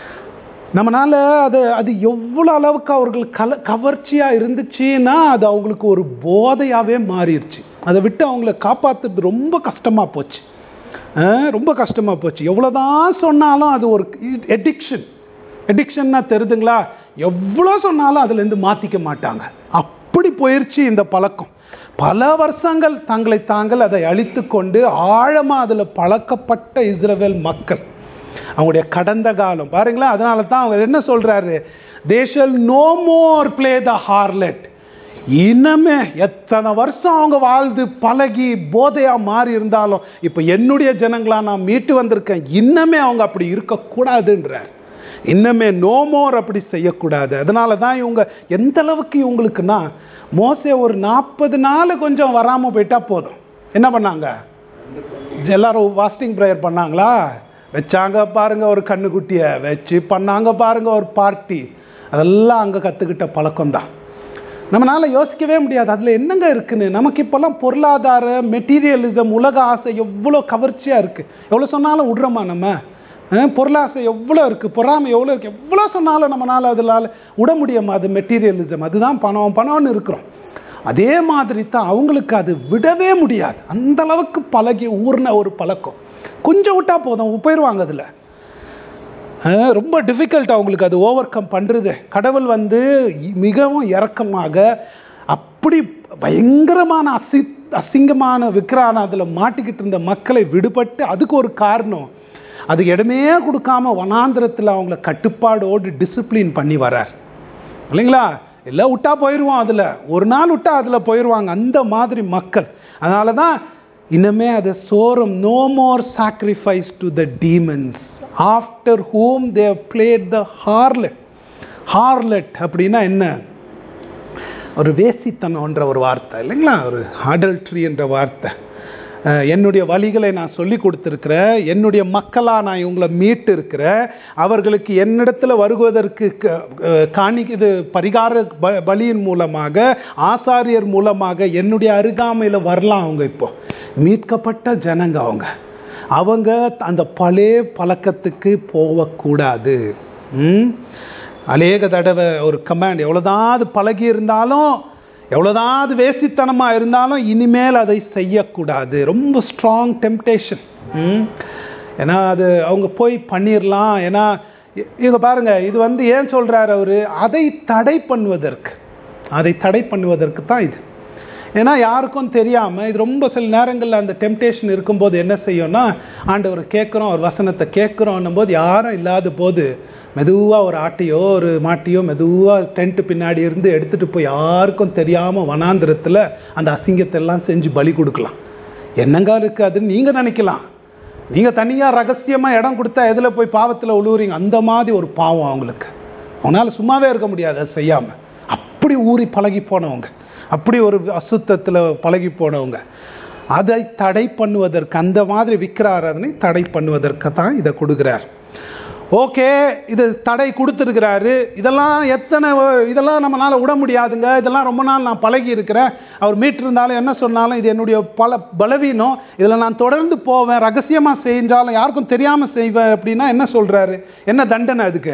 நம்மனால அது அது எவ்வளோ அளவுக்கு அவர்கள் கல கவர்ச்சியாக இருந்துச்சுன்னா அது அவங்களுக்கு ஒரு போதையாகவே மாறிடுச்சு அதை விட்டு அவங்கள காப்பாற்றுறது ரொம்ப கஷ்டமாக போச்சு அஹ் ரொம்ப கஷ்டமாக போச்சு எவ்வளோதான் சொன்னாலும் அது ஒரு எடிக்ஷன் எடிக்ஷன்னா தெரியுதுங்களா எவ்வளோ சொன்னாலும் அதுலேருந்து மாற்றிக்க மாட்டாங்க அப்படி போயிருச்சு இந்த பழக்கம் பல வருஷங்கள் தங்களை தாங்கள் அதை அழித்து கொண்டு ஆழமாக அதில் பழக்கப்பட்ட இஸ்ரவேல் மக்கள் அவங்களுடைய கடந்த காலம் பாருங்களேன் அதனால தான் அவங்க என்ன சொல்றாரு they shall no more play the harlot இனமே எத்தனை வருஷம் அவங்க வாழ்ந்து பழகி போதையா மாறி இருந்தாலும் இப்போ என்னுடைய ஜனங்களா நான் மீட்டு வந்திருக்கேன் இன்னமே அவங்க அப்படி இருக்கக்கூடாதுன்றார் இன்னமே நோ மோர் அப்படி செய்யக்கூடாது அதனால தான் இவங்க எந்த அளவுக்கு இவங்களுக்குன்னா மோசே ஒரு நாற்பது நாள் கொஞ்சம் வராமல் போயிட்டா போதும் என்ன பண்ணாங்க எல்லாரும் வாஸ்டிங் ப்ரேயர் பண்ணாங்களா வச்சாங்க பாருங்க ஒரு கண்ணுக்குட்டியை வச்சு பண்ணாங்க பாருங்க ஒரு பார்ட்டி அதெல்லாம் அங்கே கற்றுக்கிட்ட பழக்கம்தான் நம்மளால யோசிக்கவே முடியாது அதில் என்னங்க இருக்குன்னு நமக்கு இப்போல்லாம் பொருளாதார மெட்டீரியலிசம் உலக ஆசை எவ்வளோ கவர்ச்சியாக இருக்குது எவ்வளோ சொன்னாலும் விட்றோமா நம்ம அஹ், பொருளாசை எவ்வளோ இருக்குது பொறாமை எவ்வளோ இருக்குது எவ்வளோ சொன்னாலும் நம்மளால் அதில் விட முடியுமா அது மெட்டீரியலிசம் அதுதான் பணம் பணம்னு இருக்கிறோம் அதே மாதிரி தான் அவங்களுக்கு அது விடவே முடியாது அந்த அளவுக்கு பழகி ஊர்ன ஒரு பழக்கம் கொஞ்சம் விட்டா போதும் போயிடுவாங்க அதில் அஹ் ரொம்ப டிஃபிகல்ட் அவங்களுக்கு அது ஓவர் கம் பண்ணுறது கடவுள் வந்து இ- மிகவும் இரக்கமாக அப்படி பயங்கரமான அசி அசிங்கமான விக்ரான அதில் மாட்டிக்கிட்டு இருந்த மக்களை விடுபட்டு அதுக்கு ஒரு காரணம் அது இடமே கொடுக்காம வனாந்திரத்தில் அவங்கள கட்டுப்பாடோடு டிசிப்ளின் பண்ணி வரார் இல்லைங்களா எல்லாம் விட்டா போயிடுவோம் அதில் ஒரு நாள் விட்டா அதில் போயிடுவாங்க அந்த மாதிரி மக்கள் அதனால தான் இனிமே அது சோறும் no more sacrifice to the demons after whom they played the harlot harlot அப்படின்னா என்ன ஒரு வேசித்தனம்ன்ற ஒரு வார்த்தை இல்லைங்களா ஒரு அடல்ட்ரி என்ற வார்த்தை அஹ், என்னுடைய வழிகளை நான் சொல்லி கொடுத்துருக்கிறேன் என்னுடைய மக்களாக நான் இவங்களை மீட்டு இருக்கிறேன் அவர்களுக்கு என்னிடத்தில் வருவதற்கு க- அஹ், காணி இது பரிகார ப- பலியின் மூலமாக ஆசாரியர் மூலமாக என்னுடைய அருகாமையில் வரலாம் அவங்க இப்போ மீட்கப்பட்ட ஜனங்க அவங்க அவங்க அந்த பழைய பழக்கத்துக்கு போகக்கூடாது ம்? அநேக தடவை ஒரு கமாண்ட் எவ்வளோதான் அது பழகி இருந்தாலும் எவ்வளோதான் அது வேசித்தனமாக இருந்தாலும் இனிமேல் அதை செய்யக்கூடாது ரொம்ப ஸ்ட்ராங் டெம்டேஷன் ஏன்னா அது அவங்க போய் பண்ணிடலாம் ஏன்னா இ- இங்க பாருங்க இது வந்து ஏன் சொல்றாரு அவரு அதை தடை பண்ணுவதற்கு அதை தடை பண்ணுவதற்கு தான் இது ஏன்னா யாருக்கும் தெரியாம இது ரொம்ப சில நேரங்களில் அந்த டெம்டேஷன் இருக்கும்போது என்ன செய்யும்னா ஆண்டவர் கேட்குறோம் ஒரு வசனத்தை கேட்குறோன்னும் போது யாரும் இல்லாத போது மெதுவாக ஒரு ஆட்டையோ ஒரு மாட்டையோ மெதுவாக டென்ட் பின்னாடி இருந்து எடுத்துட்டு போய் யாருக்கும் தெரியாம வனாந்திரத்தில் அந்த அசிங்கத்தை எல்லாம் செஞ்சு பலி கொடுக்கலாம் என்னங்க இருக்கு அதுன்னு நீங்க நினைக்கலாம் நீங்க தனியா ரகசியமா இடம் கொடுத்தா எதுல போய் பாவத்துல உழுவுறீங்க அந்த மாதிரி ஒரு பாவம் அவங்களுக்கு அவனால சும்மாவே இருக்க முடியாது அது செய்யாம அப்படி ஊறி பழகி போனவங்க அப்படி ஒரு அசுத்தத்துல பழகி போனவங்க அதை தடை பண்ணுவதற்கு அந்த மாதிரி விக்கிர ஆராதனை தடை பண்ணுவதற்கு தான் இதை கொடுக்குறார் ஓகே இது தடை கொடுத்துருக்கிறாரு இதெல்லாம் எத்தனை வ- இதெல்லாம் நம்மளால விட முடியாதுங்க இதெல்லாம் ரொம்ப நாள் நான் பழகி இருக்கிறேன் அவர் மீட் இருந்தாலும் என்ன சொன்னாலும் இது என்னுடைய பல பலவீனம் இதில் நான் தொடர்ந்து போவேன் ரகசியமாக செஞ்சாலும் யாருக்கும் தெரியாமல் செய்வேன் அப்படின்னா என்ன சொல்றாரு என்ன தண்டனை அதுக்கு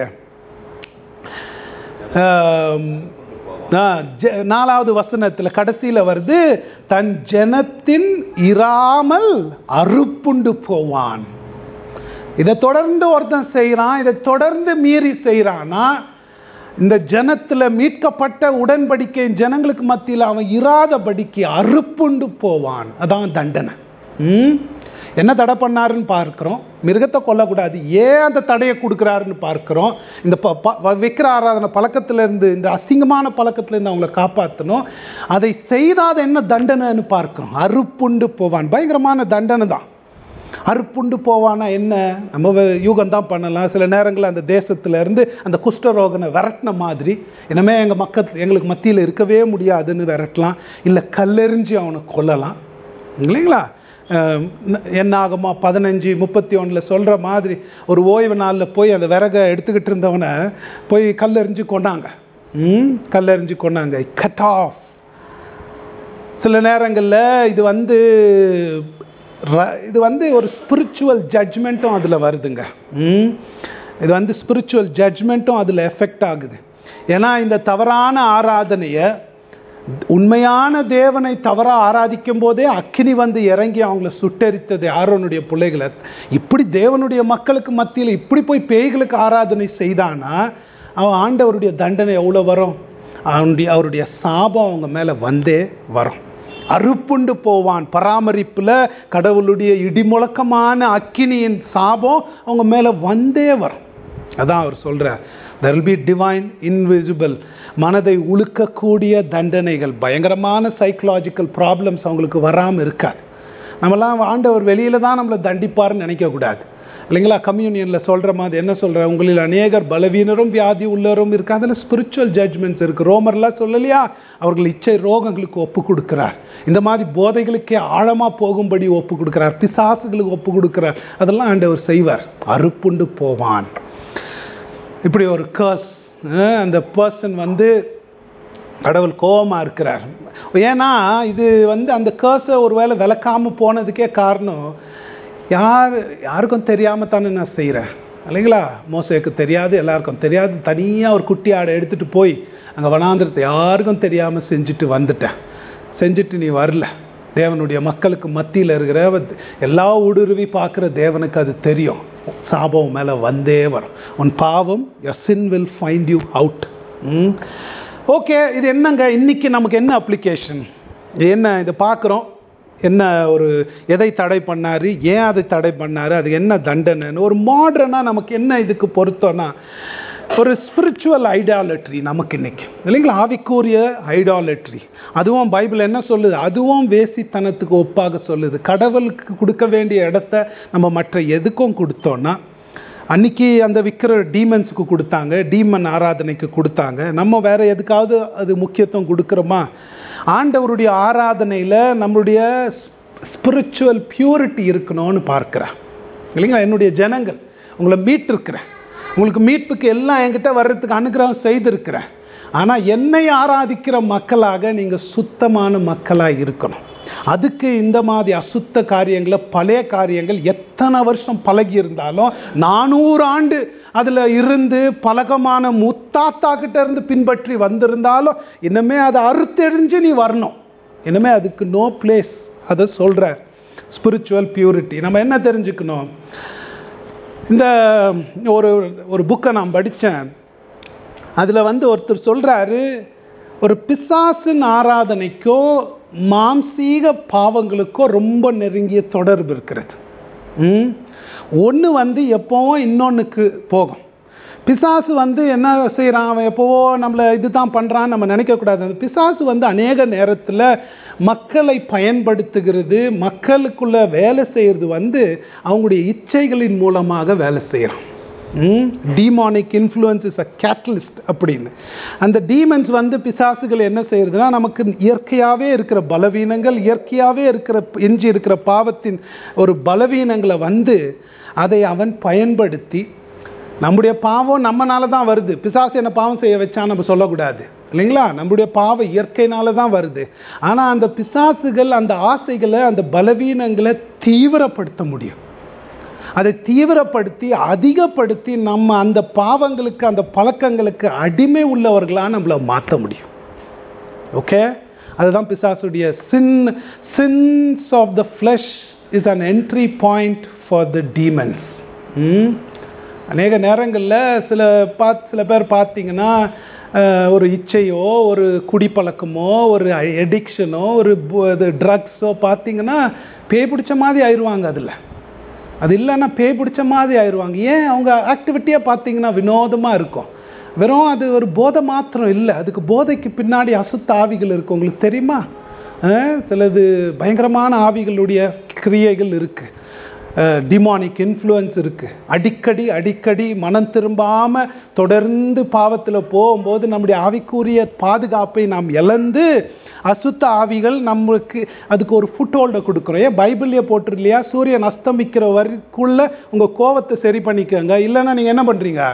ஆம், ஆ, ஜ- நாலாவது வசனத்தில் கடைசியில் வருது தன் ஜனத்தின் இராமல் அறுப்புண்டு போவான் இதை தொடர்ந்து ஒருத்தன் செய்கிறான் இதை தொடர்ந்து மீறி செய்கிறான்னா இந்த ஜனத்தில் மீட்கப்பட்ட உடன்படிக்கை ஜனங்களுக்கு மத்தியில் அவன் இராதபடிக்கு அறுப்புண்டு போவான் அதான் தண்டனை ம்? என்ன தடை பண்ணாருன்னு பார்க்கிறோம் மிருகத்தை கொல்லக்கூடாது ஏன் அந்த தடையை கொடுக்குறாருன்னு பார்க்கிறோம் இந்த ப- ப- வ- விக்கிர ஆராதனை பழக்கத்திலிருந்து இந்த அசிங்கமான பழக்கத்திலிருந்து அவங்கள காப்பாற்றணும் அதை செய்தாத என்ன தண்டனைன்னு பார்க்கிறோம் அறுப்புண்டு போவான் பயங்கரமான தண்டனை தான் அறுப்புண்டு போவானா என்ன நம்ம வே- யூகம் தான் பண்ணலாம் சில நேரங்களில் அந்த தேசத்துல இருந்து அந்த குஷ்டரோகனை விரட்டின மாதிரி இனிமே எங்கள் மக்கள் எங்களுக்கு மத்தியில் இருக்கவே முடியாதுன்னு விரட்டலாம் இல்லை கல்லெறிஞ்சு அவனை கொல்லலாம் இல்லைங்களா அஹ் என்ன ஆகுமா பதினஞ்சு முப்பத்தி ஒன்றில் சொல்கிற மாதிரி ஒரு ஓய்வு நாளில் போய் அந்த விறகை எடுத்துக்கிட்டு இருந்தவனை போய் கல்லெறிஞ்சு கொண்டாங்க ம் கல்லெறிஞ்சு கொண்டாங்க கட் ஆஃப் சில நேரங்களில் இது வந்து ர- இது வந்து ஒரு ஸ்பிரிச்சுவல் ஜட்ஜ்மெண்ட்டும் அதில் வருதுங்க ம் இது வந்து ஸ்பிரிச்சுவல் ஜட்ஜ்மெண்ட்டும் அதில் எஃபெக்ட் ஆகுது ஏன்னா இந்த தவறான ஆராதனையை உண்மையான தேவனை தவறாக ஆராதிக்கும் போதே அக்கினி வந்து இறங்கி அவங்கள சுட்டெரித்தது ஆரோனுடைய பிள்ளைகளை இப்படி தேவனுடைய மக்களுக்கு மத்தியில் இப்படி போய் பேய்களுக்கு ஆராதனை செய்தானா அவன் ஆண்டவருடைய தண்டனை எவ்வளோ வரும் அவனுடைய அவருடைய சாபம் அவங்க மேலே வந்தே வரும் அறுப்புண்டு போவான் பராமரிப்பில் கடவுளுடைய இடிமுழக்கமான அக்கினியின் சாபம் அவங்க மேலே வந்தே வரும் அதான் அவர் சொல்றார் there will be divine invisible மனதை உழுக்கக்கூடிய தண்டனைகள் பயங்கரமான சைக்கலாஜிக்கல் ப்ராப்ளம்ஸ் அவங்களுக்கு வராமல் இருக்காது நம்மலாம் ஆண்டவர் வெளியில தான் நம்மளை தண்டிப்பார்னு நினைக்கக்கூடாது இல்லைங்களா கம்யூனியனில் சொல்கிற மாதிரி என்ன சொல்ற உங்களில் அநேகர் பலவீனரும் வியாதி உள்ளவரும் இருக்கு அதில் ஸ்பிரிச்சுவல் ஜட்ஜ்மெண்ட்ஸ் இருக்குது ரோமர்லாம் சொல்லலையா அவர்கள் இச்சை ரோகங்களுக்கு ஒப்பு கொடுக்கிறார் இந்த மாதிரி போதைகளுக்கே ஆழமாக போகும்படி ஒப்பு கொடுக்கிறார் பிசாசுகளுக்கு ஒப்பு கொடுக்கிறார் அதெல்லாம் ஆண்டவர் செய்வார் அறுப்புண்டு போவான் இப்படி ஒரு கர்ஸ் அந்த பர்சன் வந்து கடவுள் கோபமா இருக்கிறார் ஏன்னா இது வந்து அந்த கேர்ஸை ஒருவேளை விளக்காம போனதுக்கே காரணம் யார் யாருக்கும் தெரியாம தானே நான் செய்கிறேன் இல்லைங்களா மோசேக்கு தெரியாது எல்லாருக்கும் தெரியாது தனியாக ஒரு குட்டி ஆடை எடுத்துட்டு போய் அங்கே வனாந்திரத்தை யாருக்கும் தெரியாமல் செஞ்சுட்டு வந்துட்டேன் செஞ்சுட்டு நீ வரல தேவனுடைய மக்களுக்கு மத்தியில் இருக்கிற எல்லா ஊடுருவி பார்க்குற தேவனுக்கு அது தெரியும் சாபம் மேலே வந்தே வரும் உன் பாவம் your sin will find you out ம் ஓகே இது என்னங்க இன்னைக்கு நமக்கு என்ன அப்ளிகேஷன் என்ன இதை பார்க்குறோம் என்ன ஒரு எதை தடை பண்ணாரு ஏன் அதை தடை பண்ணாரு அது என்ன தண்டனைன்னு ஒரு மாடர்னாக நமக்கு என்ன இதுக்கு பொருத்தம்னா ஒரு ஸ்பிரிச்சுவல் ஐடாலட்ரி நமக்கு இன்னைக்கு இல்லைங்களா ஆவிக்குரிய ஐடாலட்ரி அதுவும் பைபிள் என்ன சொல்லுது அதுவும் வேசித்தனத்துக்கு ஒப்பாக சொல்லுது கடவுளுக்கு கொடுக்க வேண்டிய இடத்த நம்ம மற்ற எதுக்கும் கொடுத்தோன்னா அன்னைக்கு அந்த விற்கிற டீமன்ஸுக்கு கொடுத்தாங்க டீமன் ஆராதனைக்கு கொடுத்தாங்க நம்ம வேற எதுக்காவது அது முக்கியத்துவம் கொடுக்குறோமா ஆண்டவருடைய ஆராதனையில் நம்மளுடைய ஸ்பிரிச்சுவல் பியூரிட்டி இருக்கணும்னு பார்க்குறேன் இல்லைங்களா என்னுடைய ஜனங்கள் உங்களை மீட்டிருக்கிறேன் உங்களுக்கு மீட்புக்கு எல்லாம் என்கிட்ட வர்றதுக்கு அனுகிரகம் செய்திருக்கிறேன் ஆனால் என்னை ஆராதிக்கிற மக்களாக நீங்கள் சுத்தமான மக்களாக இருக்கணும் அதுக்கு இந்த மாதிரி அசுத்த காரியங்களை பழைய காரியங்கள் எத்தனை வருஷம் பழகி இருந்தாலும் நானூறு ஆண்டு அதில் இருந்து பழக்கமான முத்தாத்தா கிட்ட இருந்து பின்பற்றி வந்திருந்தாலும் இன்னுமே அதை அறுத்தெறிஞ்சு நீ வரணும் இனிமே அதுக்கு நோ பிளேஸ் அதை சொல்கிறார் ஸ்பிரிச்சுவல் பியூரிட்டி நம்ம என்ன தெரிஞ்சுக்கணும் இந்த ஒரு ஒரு புக்கை நான் படித்தேன் அதில் வந்து ஒருத்தர் சொல்கிறாரு ஒரு பிசாசின் ஆராதனைக்கோ மாம்சீக பாவங்களுக்கோ ரொம்ப நெருங்கிய தொடர்பு இருக்கிறது ஒன்று வந்து எப்போவும் இன்னொன்றுக்கு போகும் பிசாசு வந்து என்ன செய்கிறான் அவன் எப்போவோ நம்மளை இது தான் பண்ணுறான்னு நம்ம நினைக்கக்கூடாது அந்த பிசாசு வந்து அநேக நேரத்தில் மக்களை பயன்படுத்துகிறது மக்களுக்குள்ள வேலை செய்கிறது வந்து அவங்களுடைய இச்சைகளின் மூலமாக வேலை செய்கிறான் demonic influence is a catalyst அப்படின்னு அந்த டீமன்ஸ் வந்து பிசாசுகள் என்ன செய்யறதுன்னா நமக்கு இயற்கையாகவே இருக்கிற பலவீனங்கள் இயற்கையாகவே இருக்கிற எஞ்சி இருக்கிற பாவத்தின் ஒரு பலவீனங்களை வந்து அதை அவன் பயன்படுத்தி நம்முடைய பாவம் நம்மனால தான் வருது பிசாசு என்ன பாவம் செய்ய வச்சா நம்ம சொல்லக்கூடாது இல்லைங்களா நம்முடைய பாவம் இயற்கையினால தான் வருது ஆனால் அந்த பிசாசுகள் அந்த ஆசைகளை அந்த பலவீனங்களை தீவிரப்படுத்த முடியும் அதை தீவிரப்படுத்தி அதிகப்படுத்தி நம்ம அந்த பாவங்களுக்கு அந்த பழக்கங்களுக்கு அடிமை உள்ளவர்களாக நம்மளை மாற்ற முடியும் ஓகே அதுதான் பிசாசுடைய sin sins of the flesh is an entry point for the demons அநேக நேரங்களில் சில பார்த்து சில பேர் பார்த்தீங்கன்னா ஒரு இச்சையோ ஒரு குடிப்பழக்கமோ ஒரு எடிக்ஷனோ ஒரு இது ட்ரக்ஸோ பார்த்தீங்கன்னா பேய் பிடிச்ச மாதிரி ஆயிடுவாங்க அதில் அது இல்லைன்னா பேய் பிடிச்ச மாதிரி ஆயிடுவாங்க ஏன் அவங்க ஆக்டிவிட்டியாக பார்த்தீங்கன்னா வினோதமாக இருக்கும் வெறும் அது ஒரு போதை மாத்திரம் இல்லை அதுக்கு போதைக்கு பின்னாடி அசுத்த ஆவிகள் இருக்குது உங்களுக்கு தெரியுமா சிலது பயங்கரமான ஆவிகளுடைய கிரியைகள் இருக்குது டிமானிக் இன்ஃப்ளூயன்ஸ் இருக்குது அடிக்கடி அடிக்கடி மனம் திரும்பாமல் தொடர்ந்து பாவத்தில் போகும்போது நம்முடைய ஆவிக்குரிய பாதுகாப்பை நாம் இழந்து அசுத்த ஆவிகள் நம்மளுக்கு அதுக்கு ஒரு ஃபுட் ஹோல்டை கொடுக்குறோம் ஏன் பைபிள்லேயே போட்டிரு இல்லையா சூரியன் அஸ்தமிக்கிற வரைக்குள்ள உங்கள் கோவத்தை சரி பண்ணிக்கோங்க இல்லைன்னா நீங்கள் என்ன பண்ணுறீங்க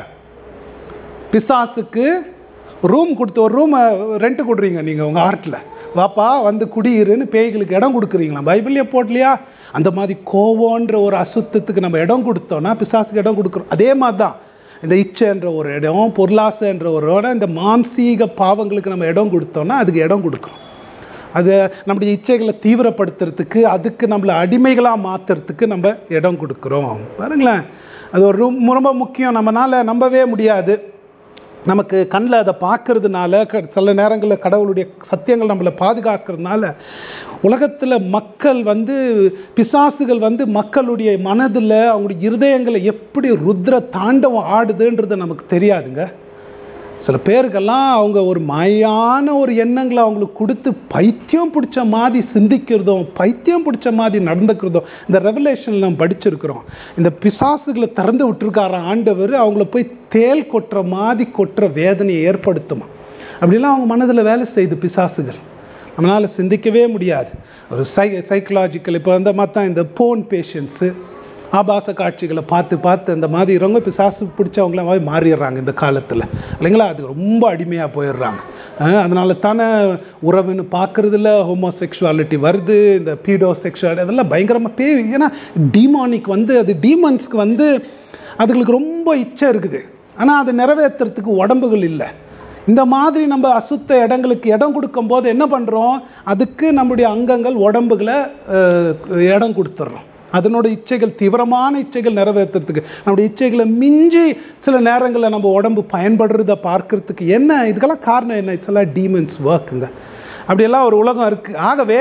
பிசாசுக்கு ரூம் கொடுத்து ஒரு ரூமை ரெண்ட்டு கொடுறீங்க நீங்கள் உங்கள் ஆர்ட்டில் வாப்பா வந்து குடியிருன்னு பேய்களுக்கு இடம் கொடுக்குறீங்களா பைபிள்லேயே போடலையா அந்த மாதிரி கோவன்ற ஒரு அசுத்தத்துக்கு நம்ம இடம் கொடுத்தோன்னா பிசாசுக்கு இடம் கொடுக்குறோம் அதே மாதிரி தான் இந்த இச்சைன்ற ஒரு இடம் பொருளாசைன்ற ஒரு இடம் இந்த மாம்சீக பாவங்களுக்கு நம்ம இடம் கொடுத்தோன்னா அதுக்கு இடம் கொடுக்குறோம் அது நம்முடைய இச்சைகளை தீவிரப்படுத்துறதுக்கு அதுக்கு நம்மளை அடிமைகளாக மாற்றுறதுக்கு நம்ம இடம் கொடுக்குறோம் பாருங்களேன் அது ஒரு ரொம்ப முக்கியம் நம்மளால் நம்பவே முடியாது நமக்கு கண்ணில் அதை பார்க்கறதுனால க சில நேரங்களில் கடவுளுடைய சத்தியங்கள் நம்மளை பாதுகாக்கிறதுனால உலகத்தில் மக்கள் வந்து பிசாசுகள் வந்து மக்களுடைய மனதில் அவங்களுடைய இருதயங்களை எப்படி ருத்ர தாண்டவம் ஆடுதுன்றது நமக்கு தெரியாதுங்க சில பேருக்கெல்லாம் அவங்க ஒரு மாயான ஒரு எண்ணங்களை அவங்களுக்கு கொடுத்து பைத்தியம் பிடிச்ச மாதிரி சிந்திக்கிறதும் பைத்தியம் பிடிச்ச மாதிரி நடந்துக்கிறதும் இந்த ரெவலேஷனில் நம்ம படிச்சிருக்கிறோம் இந்த பிசாசுகளை திறந்து விட்டுருக்கார ஆண்டவர் அவங்கள போய் தேல் கொட்டுற மாதிரி கொட்டுற வேதனையை ஏற்படுத்துமா அப்படிலாம் அவங்க மனதில் வேலை செய்யுது பிசாசுகள் நம்மளால் சிந்திக்கவே முடியாது ஒரு சை சைக்கலாஜிக்கல் இப்போ அந்த மாதிரி தான் இந்த போன் பேஷண்ட்ஸு ஆபாச காட்சிகளை பார்த்து பார்த்து அந்த மாதிரி ரொம்ப பிசாசு பிடிச்சவங்களாம் மாறிடுறாங்க இந்த காலத்தில் இல்லைங்களா அது ரொம்ப அடிமையாக போயிடுறாங்க அதனால தானே உறவுன்னு பார்க்குறதுல ஹோமோசெக்ஷுவாலிட்டி வருது இந்த பீடோ செக்ஷுவாலிட்டி அதெல்லாம் பயங்கரமாக பே ஏன்னா டீமானிக் வந்து அது டீமான்ஸ்க்கு வந்து அதுங்களுக்கு ரொம்ப இச்சை இருக்குது ஆனால் அதை நிறைவேற்றுறதுக்கு உடம்புகள் இல்லை இந்த மாதிரி நம்ம அசுத்த இடங்களுக்கு இடம் கொடுக்கும்போது என்ன பண்ணுறோம் அதுக்கு நம்முடைய அங்கங்கள் உடம்புகளை இடம் கொடுத்துட்றோம் அதனோட இச்சைகள் தீவிரமான இச்சைகள் நிறைவேற்றுறதுக்கு நம்முடைய இச்சைகளை மிஞ்சி சில நேரங்களில் நம்ம உடம்பு பயன்படுறத பார்க்கறதுக்கு என்ன இதுக்கெல்லாம் காரணம் என்ன இட்ஸ் எல்லாம் டீமன்ஸ் ஒர்க்குங்க அப்படியெல்லாம் ஒரு உலகம் இருக்குது ஆகவே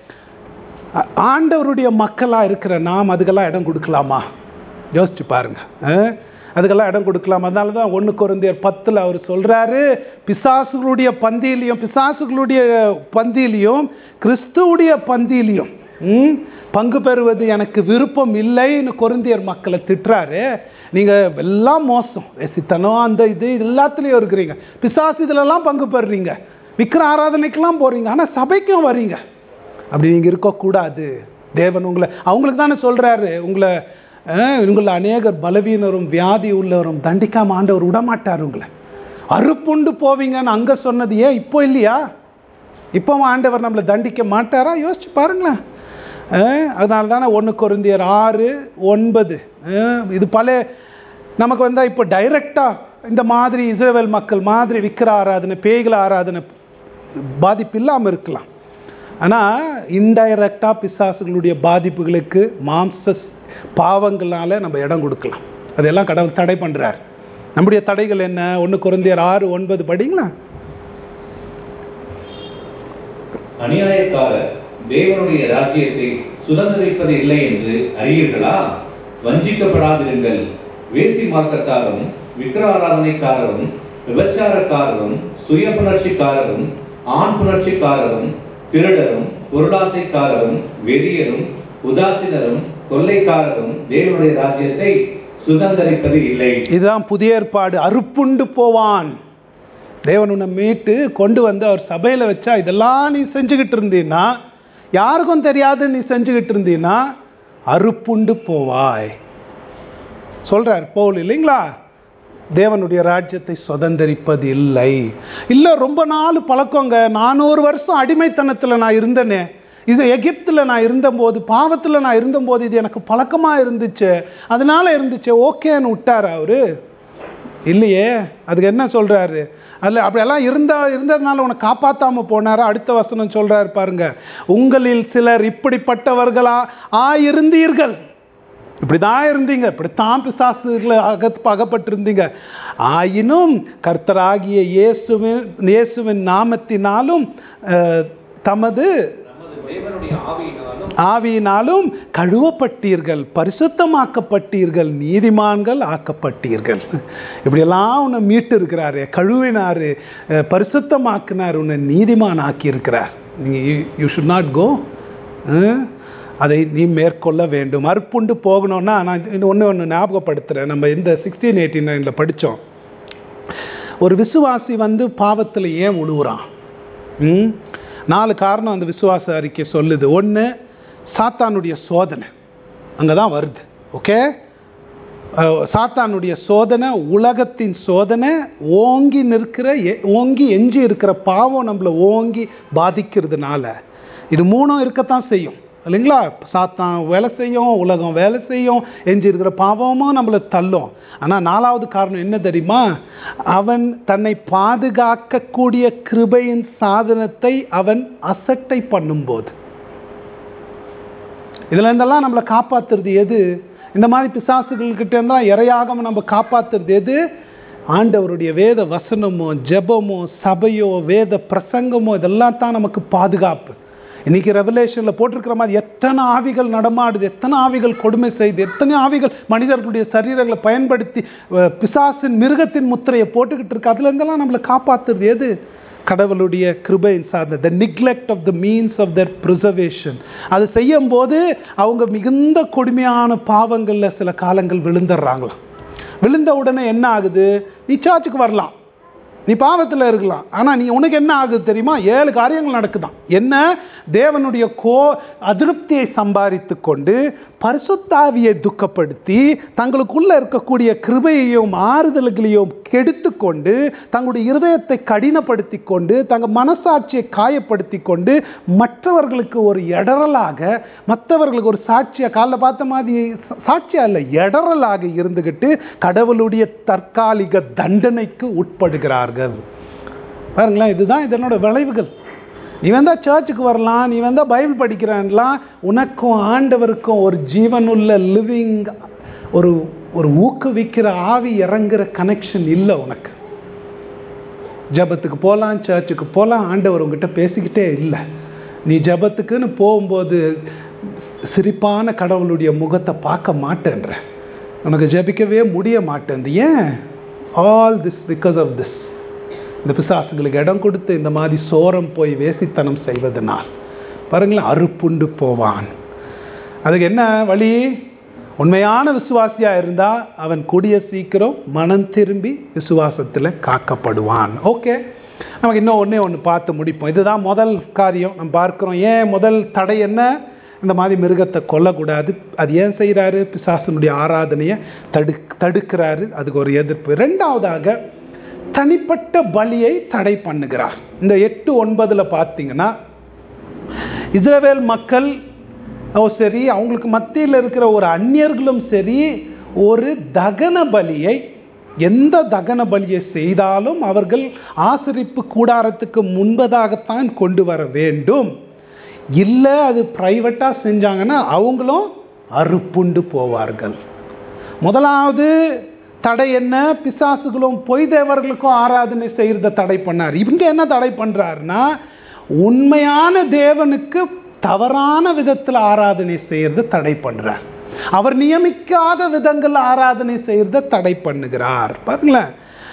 ஆண்டவருடைய மக்களாக இருக்கிற நாம் அதுக்கெல்லாம் இடம் கொடுக்கலாமா யோசிச்சு பாருங்க அதுக்கெல்லாம் இடம் கொடுக்கலாம் அதனால தான் ஒன்று குறைந்தர் பத்தில் அவர் சொல்கிறாரு பிசாசுகளுடைய பந்தியிலையும் பிசாசுகளுடைய பந்தியிலையும் கிறிஸ்துவுடைய பந்தியிலையும் பங்கு பெறுவது எனக்கு விருப்பம் இல்லைன்னு கொருந்தியர் மக்களை திட்டுறாரு நீங்கள் எல்லாம் மோசம் ரசித்தனம் அந்த இது எல்லாத்துலேயும் இருக்கிறீங்க பிசாசு இதிலெல்லாம் பங்கு பெறுறீங்க விக்கிர ஆராதனைக்கெல்லாம் போகிறீங்க ஆனால் சபைக்கும் வரீங்க அப்படி நீங்கள் இருக்கக்கூடாது தேவன் உங்களை அவங்களுக்கு தானே சொல்கிறாரு உங்களை உங்களை அநேகர் பலவீனரும் வியாதி உள்ளவரும் தண்டிக்காம ஆண்டவர் விடமாட்டார் உங்களை அறுப்புண்டு போவீங்கன்னு அங்கே சொன்னது ஏன் இப்போ இல்லையா இப்போ ஆண்டவர் நம்மளை தண்டிக்க மாட்டாரா யோசிச்சு பாருங்களேன் அஹ், அதனால தானே ஒன்று கொருந்தியர் ஆறு ஒன்பது அஹ், இது பல நமக்கு வந்தால் இப்போ டைரெக்டாக இந்த மாதிரி இஸ்ரேல் மக்கள் மாதிரி விக்கிர ஆராதனை பேய்கள் ஆராதனை பாதிப்பு இல்லாமல் இருக்கலாம் ஆனால் இன்டைரக்டாக பிசாசுகளுடைய பாதிப்புகளுக்கு மாம்ச பாவங்களால் நம்ம இடம் கொடுக்கலாம் அதெல்லாம் கடவுள் தடை பண்ணுறார் நம்முடைய தடைகள் என்ன ஒன்று குறைந்தியர் ஆறு ஒன்பது படிங்களா அநியாயக்காரர் தேவனுடைய ராஜ்யத்தை சுதந்திரிப்பது இல்லை என்று அறியீர்களா வஞ்சிக்கப்படாதிருங்கள் வேசி மார்க்கத்தாரும் விக்கிர ஆராதனைக்காரரும் விபச்சாரக்காரரும் சுய புணர்ச்சிக்காரரும் ஆண் புணர்ச்சிக்காரரும் திருடரும் பொருளாசைக்காரரும் வெறியரும் உதாசீனரும் கொள்ளைக்காரரும் தேவனுடைய ராஜ்யத்தை சுதந்திரிப்பது இல்லை இதுதான் புதிய ஏற்பாடு அறுப்புண்டு போவான் தேவன் உன்னை மீட்டு கொண்டு வந்து அவர் சபையில் வச்சா இதெல்லாம் நீ செஞ்சுக்கிட்டு இருந்தீன்னா யாருக்கும் தெரியாது நீ செஞ்சுக்கிட்டு இருந்தீன்னா அறுப்புண்டு போவாய் சொல்றார் பவுல் இல்லைங்களா தேவனுடைய ராஜ்யத்தை சுதந்திரிப்பது இல்லை இல்லை ரொம்ப நாள் பழக்கங்க நானூறு வருஷம் அடிமைத்தனத்தில் நான் இருந்தேனே இது எகிப்தில் நான் இருந்தபோது பாவத்தில் நான் இருந்தபோது இது எனக்கு பழக்கமாக இருந்துச்சு அதனால இருந்துச்சு ஓகேன்னு விட்டார் அவரு இல்லையே அதுக்கு என்ன சொல்றாரு அதில் அப்படியெல்லாம் இருந்தா இருந்ததுனால உன்னை காப்பாத்தாம போனாரா அடுத்த வசனம் சொல்றாரு பாருங்க உங்களில் சிலர் இப்படிப்பட்டவர்களா ஆயிருந்தீர்கள் இப்படிதான் இருந்தீங்க இப்படித்தான் பிசாசுகளை அகத் அகப்பட்டிருந்தீங்க ஆயினும் கர்த்தராகிய இயேசுவின் இயேசுவின் நாமத்தினாலும் அஹ், தமது நமது தேவனுடைய ஆவியினாலும் ஆவியினாலும் கழுவப்பட்டீர்கள் பரிசுத்தமாக்கப்பட்டீர்கள் நீதிமான்கள் ஆக்கப்பட்டீர்கள் இப்படியெல்லாம் உன்னை மீட்டு இருக்கிறாரு கழுவினாரு அஹ், பரிசுத்தமாக்கினார் உன்னை நீதிமான் ஆக்கியிருக்கிறார் நீ யூ ஷுட் நாட் கோ அதை நீ மேற்கொள்ள வேண்டும் அற்புண்டு போகணும்னா நான் இன்னும் ஒன்று ஒன்று ஞாபகப்படுத்துகிறேன் நம்ம இந்த சிக்ஸ்டீன் எயிட்டி நைனில் படித்தோம் ஒரு விசுவாசி வந்து பாவத்தில் ஏன் உழுவுறான் ம்? நாலு காரணம் அந்த விசுவாச அறிக்கை சொல்லுது ஒன்று சாத்தானுடைய சோதனை அங்கே தான் வருது ஓகே அஹ், சாத்தானுடைய சோதனை உலகத்தின் சோதனை ஓங்கி நிற்கிற எ- ஓங்கி எஞ்சி இருக்கிற பாவம் நம்மளை ஓங்கி பாதிக்கிறதுனால இது மூணும் இருக்கத்தான் செய்யும் இல்லைங்களா சாத்தான் வேலை செய்யும் உலகம் வேலை செய்யும் எஞ்சி இருக்கிற பாவமும் நம்மளை தள்ளும் ஆனால் நாலாவது காரணம் என்ன தெரியுமா அவன் தன்னை பாதுகாக்கக்கூடிய கிருபையின் சாதனத்தை அவன் அசட்டை பண்ணும்போது இதுல இருந்தெல்லாம் நம்மளை காப்பாத்துறது எது இந்த மாதிரி பிசாசுகள்கிட்ட இருந்தால் இறையாகாம நம்ம காப்பாத்துறது எது ஆண்டவருடைய வேத வசனமோ ஜெபமோ சபையோ வேத பிரசங்கமோ இதெல்லாம் தான் நமக்கு பாதுகாப்பு இன்னைக்கு ரெவலேஷனில் போட்டிருக்கிற மாதிரி எத்தனை ஆவிகள் நடமாடுது எத்தனை ஆவிகள் கொடுமை செய்து எத்தனை ஆவிகள் மனிதர்களுடைய சரீரங்களை பயன்படுத்தி அஹ், பிசாசின் மிருகத்தின் முத்திரையை போட்டுக்கிட்டு இருக்கு அதுல இருந்தெல்லாம் நம்மளை காப்பாத்துறது எது கடவுளுடைய கிருபையின் சார்ந்த the neglect of the means of their preservation அது செய்யும்போது அவங்க மிகுந்த கொடுமையான பாவங்களில் சில காலங்கள் விழுந்துடுறாங்களாம் விழுந்த உடனே என்ன ஆகுது நீ சர்ச்சுக்கு வரலாம் நீ பாவத்தில் இருக்கலாம் ஆனால் நீ உனக்கு என்ன ஆகுது தெரியுமா ஏழு காரியங்கள் நடக்குதாம் என்ன தேவனுடைய கோ அதிருப்தியை சம்பாதித்து கொண்டு பரிசுத்தாவியை துக்கப்படுத்தி தங்களுக்குள்ள இருக்கக்கூடிய கிருபையையும் ஆறுதல்களையும் கெடுத்து கொண்டு தங்களுடைய இருதயத்தை கடினப்படுத்தி கொண்டு தங்கள் மனசாட்சியை காயப்படுத்தி கொண்டு மற்றவர்களுக்கு ஒரு இடரலாக மற்றவர்களுக்கு ஒரு சாட்சியா காலைல பார்த்த மாதிரி சா- சாட்சியா இல்லை இடரலாக இருந்துகிட்டு கடவுளுடைய தற்காலிக தண்டனைக்கு உட்படுகிறார்கள் பாருங்களேன் இதுதான் இதனோட விளைவுகள் நீ வந்தா சர்ச்சுக்கு வரலாம் நீ வந்தா பைபிள் படிக்கிறான்லாம் உனக்கும் ஆண்டவருக்கும் ஒரு ஜீவனுள்ள லிவிங் ஒரு ஒரு ஊக்குவிக்கிற ஆவி இறங்குற கனெக்ஷன் இல்லை உனக்கு ஜெபத்துக்கு போகலாம் சர்ச்சுக்கு போகலாம் ஆண்டவர் உங்ககிட்ட பேசிக்கிட்டே இல்லை நீ ஜெபத்துக்குன்னு போகும்போது சிரிப்பான கடவுளுடைய முகத்தை பார்க்க மாட்டேன்ற உனக்கு ஜெபிக்கவே முடிய மாட்டேன் ஏன் all this because of this இந்த பிசாசுகளுக்கு இடம் கொடுத்து இந்த மாதிரி சோரம் போய் வேசித்தனம் செய்வதனால் பாருங்களேன் அறுப்புண்டு போவான் அதுக்கு என்ன வழி உண்மையான விசுவாசியா இருந்தா அவன் கூடிய சீக்கிரம் மனம் திரும்பி விசுவாசத்துல காக்கப்படுவான் ஓகே நமக்கு இன்னும் ஒண்ணே ஒன்று பார்த்து முடிப்போம் இதுதான் முதல் காரியம் நம்ம பார்க்கிறோம் ஏன் முதல் தடை என்ன இந்த மாதிரி மிருகத்தை கொல்லக்கூடாது அது ஏன் செய்கிறாரு பிசாசனுடைய ஆராதனையை தடு தடுக்கிறாரு அதுக்கு ஒரு எதிர்ப்பு ரெண்டாவதாக தனிப்பட்ட பலியை தடை பண்ணுகிறார் இந்த எட்டு ஒன்பதில் பார்த்தீங்கன்னா இஸ்ரவேல் மக்கள் ஓ சரி அவங்களுக்கு மத்தியில் இருக்கிற ஒரு அந்நியர்களும் சரி ஒரு தகன பலியை எந்த தகன பலியை செய்தாலும் அவர்கள் ஆசரிப்பு கூடாரத்துக்கு முன்பதாகத்தான் கொண்டு வர வேண்டும் இல்லை அது ப்ரைவேட்டாக செஞ்சாங்கன்னா அவங்களும் அறுப்புண்டு போவார்கள் முதலாவது தடை என்ன பிசாசுகளும் பொய் தேவர்களுக்கும் ஆராதனை செய்கிறத தடை பண்ணார் இவங்க என்ன தடை பண்ணுறாருன்னா உண்மையான தேவனுக்கு தவறான விதத்தில் ஆராதனை செய்கிறத தடை பண்ணுறார் அவர் நியமிக்காத விதங்கள் ஆராதனை செய்கிறத தடை பண்ணுகிறார் பாருங்களேன்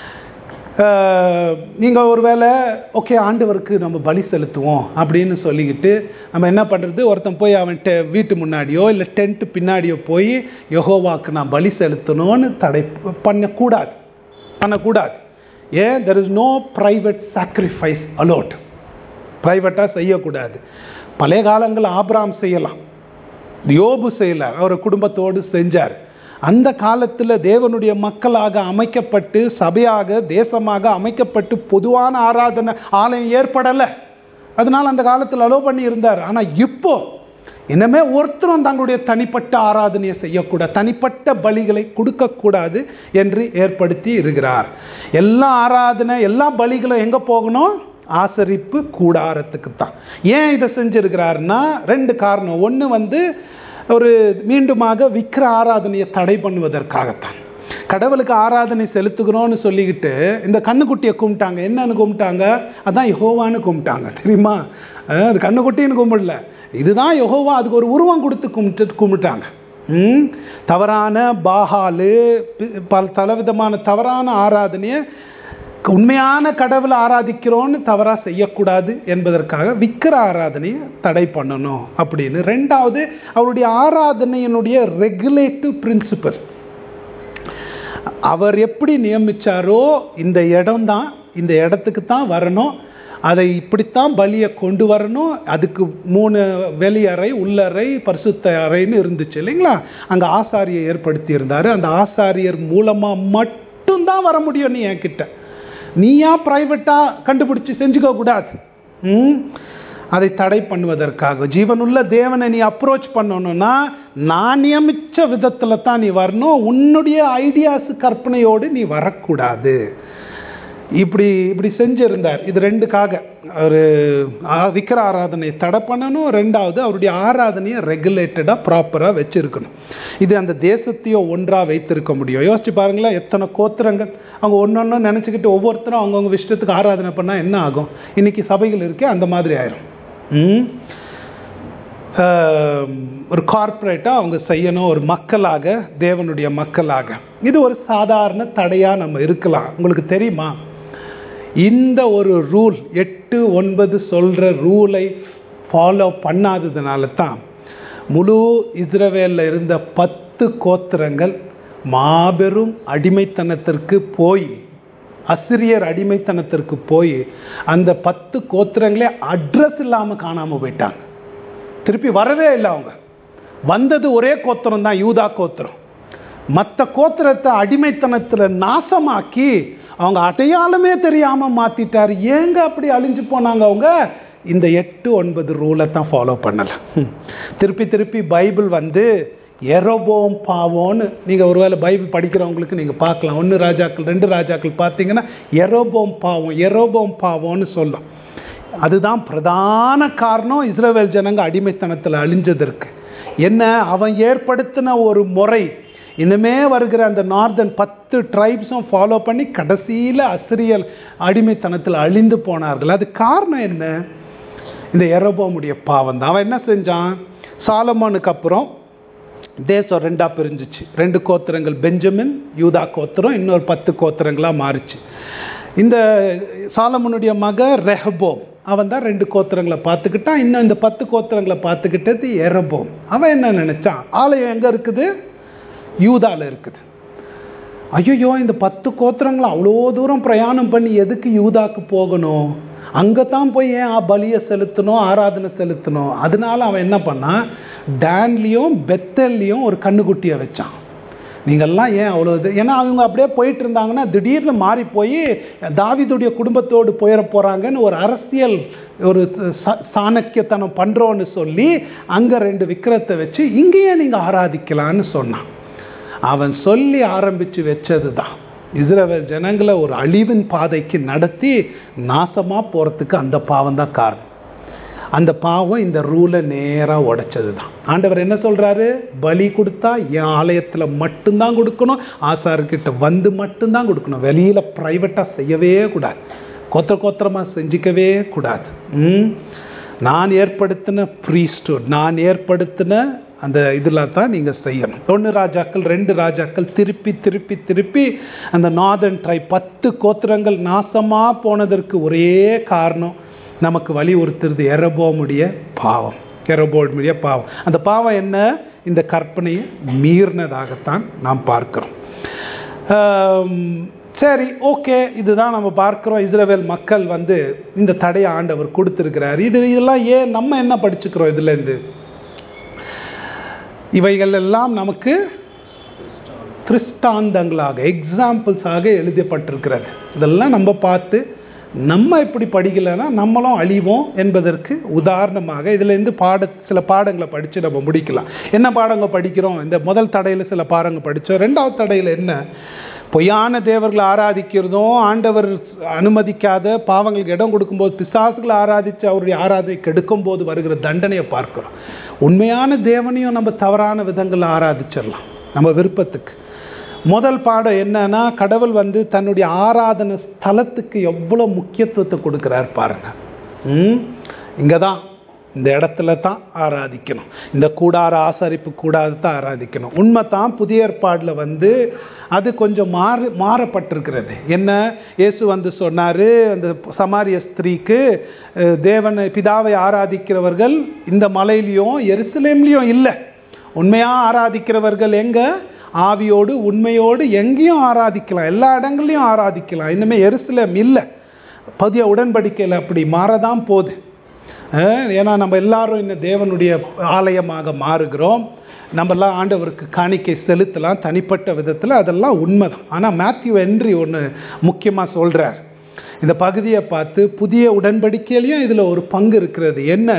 நீங்கள் ஒருவேளை ஓகே ஆண்டவருக்கு நம்ம பலி செலுத்துவோம் அப்படின்னு சொல்லிக்கிட்டு நம்ம என்ன பண்ணுறது ஒருத்தன் போய் அவன் டெ வீட்டு முன்னாடியோ இல்லை டென்ட்டு பின்னாடியோ போய் யெகோவாக்கு நான் பலி செலுத்தணும்னு தடை பண்ணக்கூடாது பண்ணக்கூடாது ஏன் there is no private sacrifice allowed ப்ரைவேட்டாக செய்யக்கூடாது பழைய காலங்கள் ஆபிராம் செய்யலாம் யோபு செய்யலாம் அவர் குடும்பத்தோடு செஞ்சார் அந்த காலத்தில் தேவனுடைய மக்களாக அமைக்கப்பட்டு சபையாக தேசமாக அமைக்கப்பட்டு பொதுவான ஆராதனை ஆலயம் ஏற்படலை அதனால் அந்த காலத்தில் அலோ பண்ணி இருந்தார் ஆனால் இப்போ இனிமே ஒருத்தரும் தங்களுடைய தனிப்பட்ட ஆராதனையை செய்யக்கூடாது தனிப்பட்ட பலிகளை கொடுக்கக்கூடாது என்று ஏற்படுத்தி இருக்கிறார் எல்லா ஆராதனை எல்லா பலிகளும் எங்கே போகணும் ஆசரிப்பு கூடாரத்துக்கு தான் ஏன் இதை செஞ்சிருக்கிறாருன்னா ரெண்டு காரணம் ஒன்று வந்து ஒரு மீண்டுமாக விக்கிர ஆராதனையை தடை பண்ணுவதற்காகத்தான் கடவுளுக்கு ஆராதனை செலுத்துகிறோன்னு சொல்லிக்கிட்டு இந்த கண்ணுக்குட்டியை கும்பிட்டாங்க என்னன்னு கும்பிட்டாங்க அதான் யெகோவான்னு கும்பிட்டாங்க தெரியுமா அஹ் அது கண்ணுக்குட்டின்னு கும்பிடல இதுதான் யெகோவா அதுக்கு ஒரு உருவம் கொடுத்து கும்பிட்டு கும்பிட்டாங்க ம் தவறான பாகாலு பி- பல பலவிதமான தவறான ஆராதனையை உண்மையான கடவுளை ஆராதிக்கிறோன்னு தவறாக செய்யக்கூடாது என்பதற்காக விக்கிர ஆராதனையை தடை பண்ணணும் அப்படின்னு ரெண்டாவது அவருடைய ஆராதனையினுடைய ரெகுலேட்டிவ் பிரின்சிபல் அவர் எப்படி நியமிச்சாரோ இந்த இடம்தான் இந்த இடத்துக்கு தான் வரணும் அதை இப்படித்தான் பலியை கொண்டு வரணும் அதுக்கு மூணு வெளியறை உள்ளறை பரிசுத்த அறைன்னு இருந்துச்சு இல்லைங்களா அங்கே ஆசாரியை ஏற்படுத்தி இருந்தார் அந்த ஆசாரியர் மூலமாக மட்டும்தான் வர முடியும் நீ என்கிட்ட நீயா ப்ரைவேட்டாக கண்டுபிடிச்சி செஞ்சுக்க கூடாது ம் அதை தடை பண்ணுவதற்காக ஜீவனுள்ள தேவனை நீ அப்ரோச் பண்ணணும்னா நான் நியமிச்ச விதத்தில் தான் நீ வரணும் உன்னுடைய ஐடியாஸ் கற்பனையோடு நீ வரக்கூடாது இப்படி இப்படி செஞ்சிருந்தார் இது ரெண்டுக்காக ஒரு ஆ- விக்கிர ஆராதனையை தடை பண்ணணும் ரெண்டாவது அவருடைய ஆராதனையை ரெகுலேட்டடாக ப்ராப்பராக வச்சிருக்கணும் இது அந்த தேசத்தையோ ஒன்றாக வைத்திருக்க முடியும் யோசிச்சு பாருங்களேன் எத்தனை கோத்திரங்கள் அவங்க ஒன்று நினச்சிக்கிட்டு ஒவ்வொருத்தரும் அவங்கவுங்க இஷ்டத்துக்கு ஆராதனை பண்ணால் என்ன ஆகும் இன்னைக்கு சபைகள் இருக்கே அந்த மாதிரி ஆயிரும் ம் ஆம், ஒரு கார்ப்பரேட்டாக அவங்க செய்யணும் ஒரு மக்களாக தேவனுடைய மக்களாக இது ஒரு சாதாரண தடையாக நம்ம இருக்கலாம் உங்களுக்கு தெரியுமா இந்த ஒரு ரூல் எட்டு ஒன்பது சொல்கிற ரூலை ஃபாலோ பண்ணாததுனால தான் முழு இஸ்ரவேலில் இருந்த பத்து கோத்திரங்கள் மாபெரும் அடிமைத்தனத்திற்கு போய் அசிரியர் அடிமைத்தனத்திற்கு போய் அந்த பத்து கோத்திரங்களே அட்ரஸ் இல்லாமல் காணாமல் போயிட்டாங்க திருப்பி வரவே இல்லை அவங்க வந்தது ஒரே கோத்திரம் தான் யூதா கோத்திரம் மற்ற கோத்திரத்தை அடிமைத்தனத்தில் நாசமாக்கி அவங்க அடையாளமே தெரியாமல் மாற்றிட்டார் ஏங்க அப்படி அழிஞ்சு போனாங்க அவங்க இந்த எட்டு ஒன்பது ரூலை தான் ஃபாலோ பண்ணலை திருப்பி திருப்பி பைபிள் வந்து எரோபோம் பாவோன்னு நீங்கள் ஒருவேளை பைபிள் படிக்கிறவங்களுக்கு நீங்கள் பார்க்கலாம் ஒன்று ராஜாக்கள் ரெண்டு ராஜாக்கள் பார்த்தீங்கன்னா எரோபோம் பாவம் எரோபோம் பாவோன்னு சொல்லும் அதுதான் பிரதான காரணம் இஸ்ரவேல் ஜனங்க அடிமைத்தனத்தில் அழிஞ்சதற்கு என்ன அவன் ஏற்படுத்தின ஒரு முறை இனிமே வருகிற அந்த நார்தன் பத்து ட்ரைப்ஸும் ஃபாலோ பண்ணி கடைசியில் அசிரியல் அடிமைத்தனத்தில் அழிந்து போனார்கள் அது காரணம் என்ன இந்த எரோபோமுடைய பாவம் தான் அவன் என்ன செஞ்சான் சாலமோனுக்கு அப்புறம் தேசம் ரெண்டாக பிரிஞ்சிச்சு ரெண்டு கோத்திரங்கள் பெஞ்சமின் யூதா கோத்திரம் இன்னொரு பத்து கோத்திரங்களாக மாறிச்சு இந்த சாலமனுடைய மக ரெஹபோம் அவன் தான் ரெண்டு கோத்திரங்களை பார்த்துக்கிட்டான் இன்னும் இந்த பத்து கோத்திரங்களை பார்த்துக்கிட்டது எரபோம் அவன் என்ன நினைச்சான் ஆலயம் எங்கே இருக்குது யூதால இருக்குது ஐயோ இந்த பத்து கோத்திரங்கள் அவ்வளோ தூரம் பிரயாணம் பண்ணி எதுக்கு யூதாக்கு போகணும் அங்கே தான் போய் ஏன் ஆ- பலியை செலுத்தணும் ஆராதனை செலுத்தணும் அதனால அவன் என்ன பண்ணான் டேன்லேயும் பெத்தல்லையும் ஒரு கண்ணுக்குட்டியை வச்சான் நீங்கள்லாம் ஏன் அவ்வளோ இது ஏன்னா அவங்க அப்படியே போயிட்டு இருந்தாங்கன்னா திடீர்னு மாறி போய் தாவிதுடைய குடும்பத்தோடு போயிட போகிறாங்கன்னு ஒரு அரசியல் ஒரு ச சாணக்கியத்தனம் பண்ணுறோன்னு சொல்லி அங்கே ரெண்டு விக்கிரத்தை வச்சு இங்கேயே நீங்கள் ஆராதிக்கலான்னு சொன்னான் அவன் சொல்லி ஆரம்பித்து வச்சது தான் இஸ்ரவேல் ஜனங்களை ஒரு அழிவின் பாதைக்கு நடத்தி நாசமாக போகிறதுக்கு அந்த பாவம் தான் காரணம் அந்த பாவம் இந்த ரூலை நேராக உடைச்சது தான் ஆண்டவர் என்ன சொல்கிறாரு பலி கொடுத்தா என் ஆலயத்தில் மட்டும்தான் கொடுக்கணும் ஆசார்கிட்ட வந்து மட்டும்தான் கொடுக்கணும் வெளியில் ப்ரைவேட்டாக செய்யவே கூடாது கொத்திர கொத்திரமாக செஞ்சிக்கவே கூடாது ம் நான் ஏற்படுத்தின ப்ரீஸ்டுட் நான் ஏற்படுத்தின அந்த இதில் தான் நீங்கள் செய்யணும் ஒன்று ராஜாக்கள் ரெண்டு ராஜாக்கள் திருப்பி திருப்பி திருப்பி அந்த நார்தன் ட்ரை பத்து கோத்திரங்கள் நாசமாக போனதற்கு ஒரே காரணம் நமக்கு வலியுறுத்துறது எரபோமுடைய பாவம் எரபோமுடைய பாவம் அந்த பாவம் என்ன இந்த கற்பனையை மீறினதாகத்தான் நாம் பார்க்கிறோம் ஆம், சரி ஓகே இதுதான் நம்ம பார்க்குறோம் இஸ்ரவேல் மக்கள் வந்து இந்த தடையை ஆண்டவர் கொடுத்துருக்கிறார் இது இதெல்லாம் ஏன் நம்ம என்ன படிச்சுக்கிறோம் இதுலேருந்து இவைகள் எல்லாம் நமக்கு திருஷ்டாந்தங்களாக எக்ஸாம்பிள்ஸாக எழுதப்பட்டிருக்கிறது இதெல்லாம் நம்ம பார்த்து நம்ம இப்படி படிக்கலைன்னா நம்மளும் அழிவோம் என்பதற்கு உதாரணமாக இதுலேருந்து பாட சில பாடங்களை படித்து நம்ம முடிக்கலாம் என்ன பாடங்கள் படிக்கிறோம் இந்த முதல் தடையில் சில பாடங்கள் படித்தோம் ரெண்டாவது தடையில் என்ன பொய்யான தேவர்களை ஆராதிக்கிறதும் ஆண்டவர் அனுமதிக்காத பாவங்களுக்கு இடம் கொடுக்கும்போது பிசாசுகளை ஆராதித்து அவருடைய ஆராதனை கெடுக்கும் போது வருகிற தண்டனையை பார்க்கிறோம் உண்மையான தேவனையும் நம்ம தவறான விதங்களில் ஆராதிச்சிடலாம் நம்ம விருப்பத்துக்கு முதல் பாடம் என்னன்னா கடவுள் வந்து தன்னுடைய ஆராதனை ஸ்தலத்துக்கு எவ்வளோ முக்கியத்துவத்தை கொடுக்குறார் பாருங்க ம் இங்கே தான் இந்த இடத்துல தான் ஆராதிக்கணும் இந்த கூடார ஆசரிப்பு கூடாது தான் ஆராதிக்கணும் உண்மை தான் புதிய ஏற்பாடில் வந்து அது கொஞ்சம் மாறு மாறப்பட்டிருக்கிறது என்ன இயேசு வந்து சொன்னார் அந்த சமாரிய ஸ்திரீக்கு அஹ், தேவனை பிதாவை ஆராதிக்கிறவர்கள் இந்த மலையிலையும் எருசலேம்லேயும் இல்லை உண்மையாக ஆராதிக்கிறவர்கள் எங்கே ஆவியோடு உண்மையோடு எங்கேயும் ஆராதிக்கலாம் எல்லா இடங்கள்லையும் ஆராதிக்கலாம் இன்னுமே எருசலேம் இல்லை புதிய உடன்படிக்கையில் அப்படி மாறதான் போகுது அஹ் ஏன்னா நம்ம எல்லாரும் இன்னும் தேவனுடைய ஆலயமாக மாறுகிறோம் நம்மெல்லாம் ஆண்டவருக்கு காணிக்கை செலுத்தலாம் தனிப்பட்ட விதத்தில் அதெல்லாம் உண்மைதான் ஆனால் மேத்யூ என்ட்ரி ஒன்று முக்கியமாக சொல்கிறார் இந்த பகுதியை பார்த்து புதிய உடன்படிக்கையிலையும் இதில் ஒரு பங்கு இருக்கிறது என்ன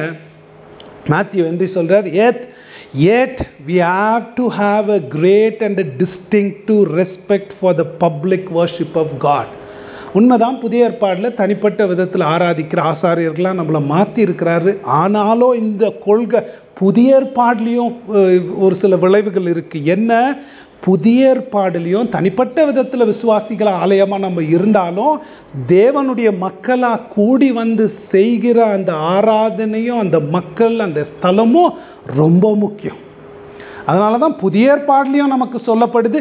மேத்யூ என்ட்ரி சொல்கிறார் ஏத் yet we have to have a great and a distinctive respect for the public worship of God உண்மைதான் புதிய ஏற்பாடில் தனிப்பட்ட விதத்தில் ஆராதிக்கிற ஆசாரியர்களாக நம்மளை மாற்றி இருக்கிறாரு ஆனாலும் இந்த கொள்கை புதிய ஏற்பாடுலேயும் அஹ், ஒரு சில விளைவுகள் இருக்குது என்ன புதிய ஏற்பாடுலேயும் தனிப்பட்ட விதத்தில் விசுவாசிகள் ஆலயமாக நம்ம இருந்தாலும் தேவனுடைய மக்களாக கூடி வந்து செய்கிற அந்த ஆராதனையும் அந்த மக்கள் அந்த ஸ்தலமும் ரொம்ப முக்கியம் அதனால தான் புதிய ஏற்பாடுலேயும் நமக்கு சொல்லப்படுது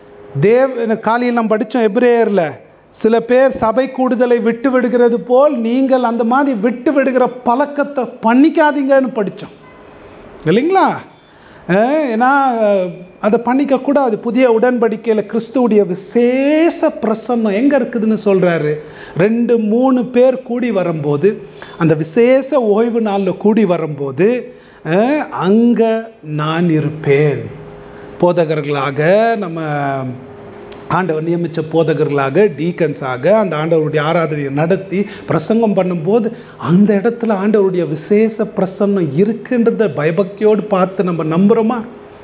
தேவ காலையில் நம்ம படித்தோம் எப்ரேயரில் சில பேர் சபை கூடுதலை விட்டு விடுகிறது போல் நீங்கள் அந்த மாதிரி விட்டு விடுகிற பழக்கத்தை பண்ணிக்காதீங்கன்னு படித்தோம் இல்லைங்களா அஹ் ஏன்னா அஹ், அதை பண்ணிக்கக்கூடாது புதிய உடன்படிக்கையில் கிறிஸ்துவுடைய விசேஷ பிரசன்னம் எங்கே இருக்குதுன்னு சொல்கிறாரு ரெண்டு மூணு பேர் கூடி வரும்போது அந்த விசேஷ ஓய்வு நாளில் கூடி வரும்போது அங்கே நான் இருப்பேன் போதகர்களாக நம்ம ஆண்டவர் நியமித்த போதகர்களாக டீக்கன்ஸாக அந்த ஆண்டவருடைய ஆராதனையை நடத்தி பிரசங்கம் பண்ணும்போது அந்த இடத்துல ஆண்டவருடைய விசேஷ பிரசன்னம் இருக்குன்றத பயபக்தியோடு பார்த்து நம்ம நம்புகிறோமா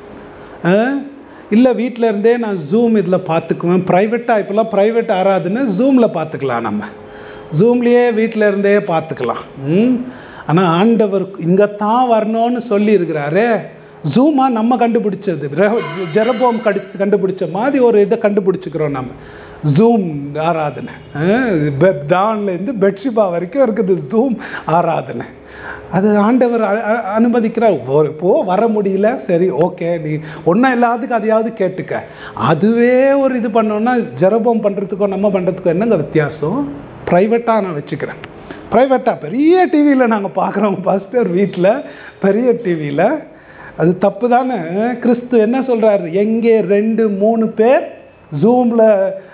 இல்லை வீட்டில் இருந்தே நான் ஜூம் இதில் பார்த்துக்குவேன் ப்ரைவேட்டாக இப்போல்லாம் ப்ரைவேட் ஆராதனை ஜூமில் பார்த்துக்கலாம் நம்ம ஜூம்லேயே வீட்டில் இருந்தே பார்த்துக்கலாம் ம் ஆனால் ஆண்டவர் இங்கே தான் வரணும்னு சொல்லி இருக்கிறாரே ஜூமா நம்ம கண்டுபிடிச்சது ரெ- ஜெரபோம் கடி கண்டுபிடிச்ச மாதிரி ஒரு இதை கண்டுபிடிச்சிக்கிறோம் நம்ம ஜூம் ஆராதனை தான்லேருந்து பெட்ஷிபா வரைக்கும் இருக்குது ஜூம் ஆராதனை அது ஆண்டவர் அ- அ- அனுமதிக்கிறார் ஒரு இப்போ வர முடியல சரி ஓகே நீ ஒன்றும் இல்லாததுக்கு அதையாவது கேட்டுக்க அதுவே ஒரு இது பண்ணோன்னா ஜெரபோம் பண்ணுறதுக்கோ நம்ம பண்ணுறதுக்கோ என்னங்க வித்தியாசம் ப்ரைவேட்டாக நான் வச்சுக்கிறேன் ப்ரைவேட்டாக பெரிய டிவியில் நாங்கள் பார்க்குறோம் பாஸ்டர் வீட்டில் பெரிய டிவியில் அது தப்பு தானே கிறிஸ்து என்ன சொல்கிறாரு எங்கே ரெண்டு மூணு பேர் ஜூமில்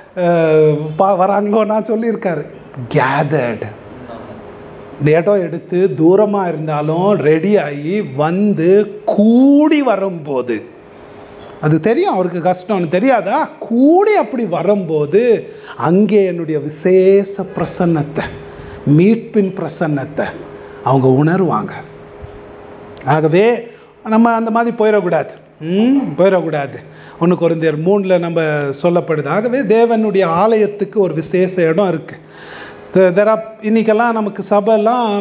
பா வராங்களோ நான் சொல்லியிருக்காரு கேதர்டு இந்த இடம் எடுத்து தூரமாக இருந்தாலும் ரெடி ஆகி வந்து கூடி வரும்போது அது தெரியும் அவருக்கு கஷ்டம்னு தெரியாதா கூடி அப்படி வரும்போது அங்கே என்னுடைய விசேஷ பிரசன்னத்தை மீட்பின் பிரசன்னத்தை அவங்க உணர்வாங்க ஆகவே நம்ம அந்த மாதிரி போயிடக்கூடாது ம் போயிடக்கூடாது ஒன்று குறைந்தர் மூணில் நம்ம சொல்லப்படுது ஆகவே தேவனுடைய ஆலயத்துக்கு ஒரு விசேஷ இடம் இருக்குது தெர் ஆர் இன்றைக்கெல்லாம் நமக்கு சபைலாம்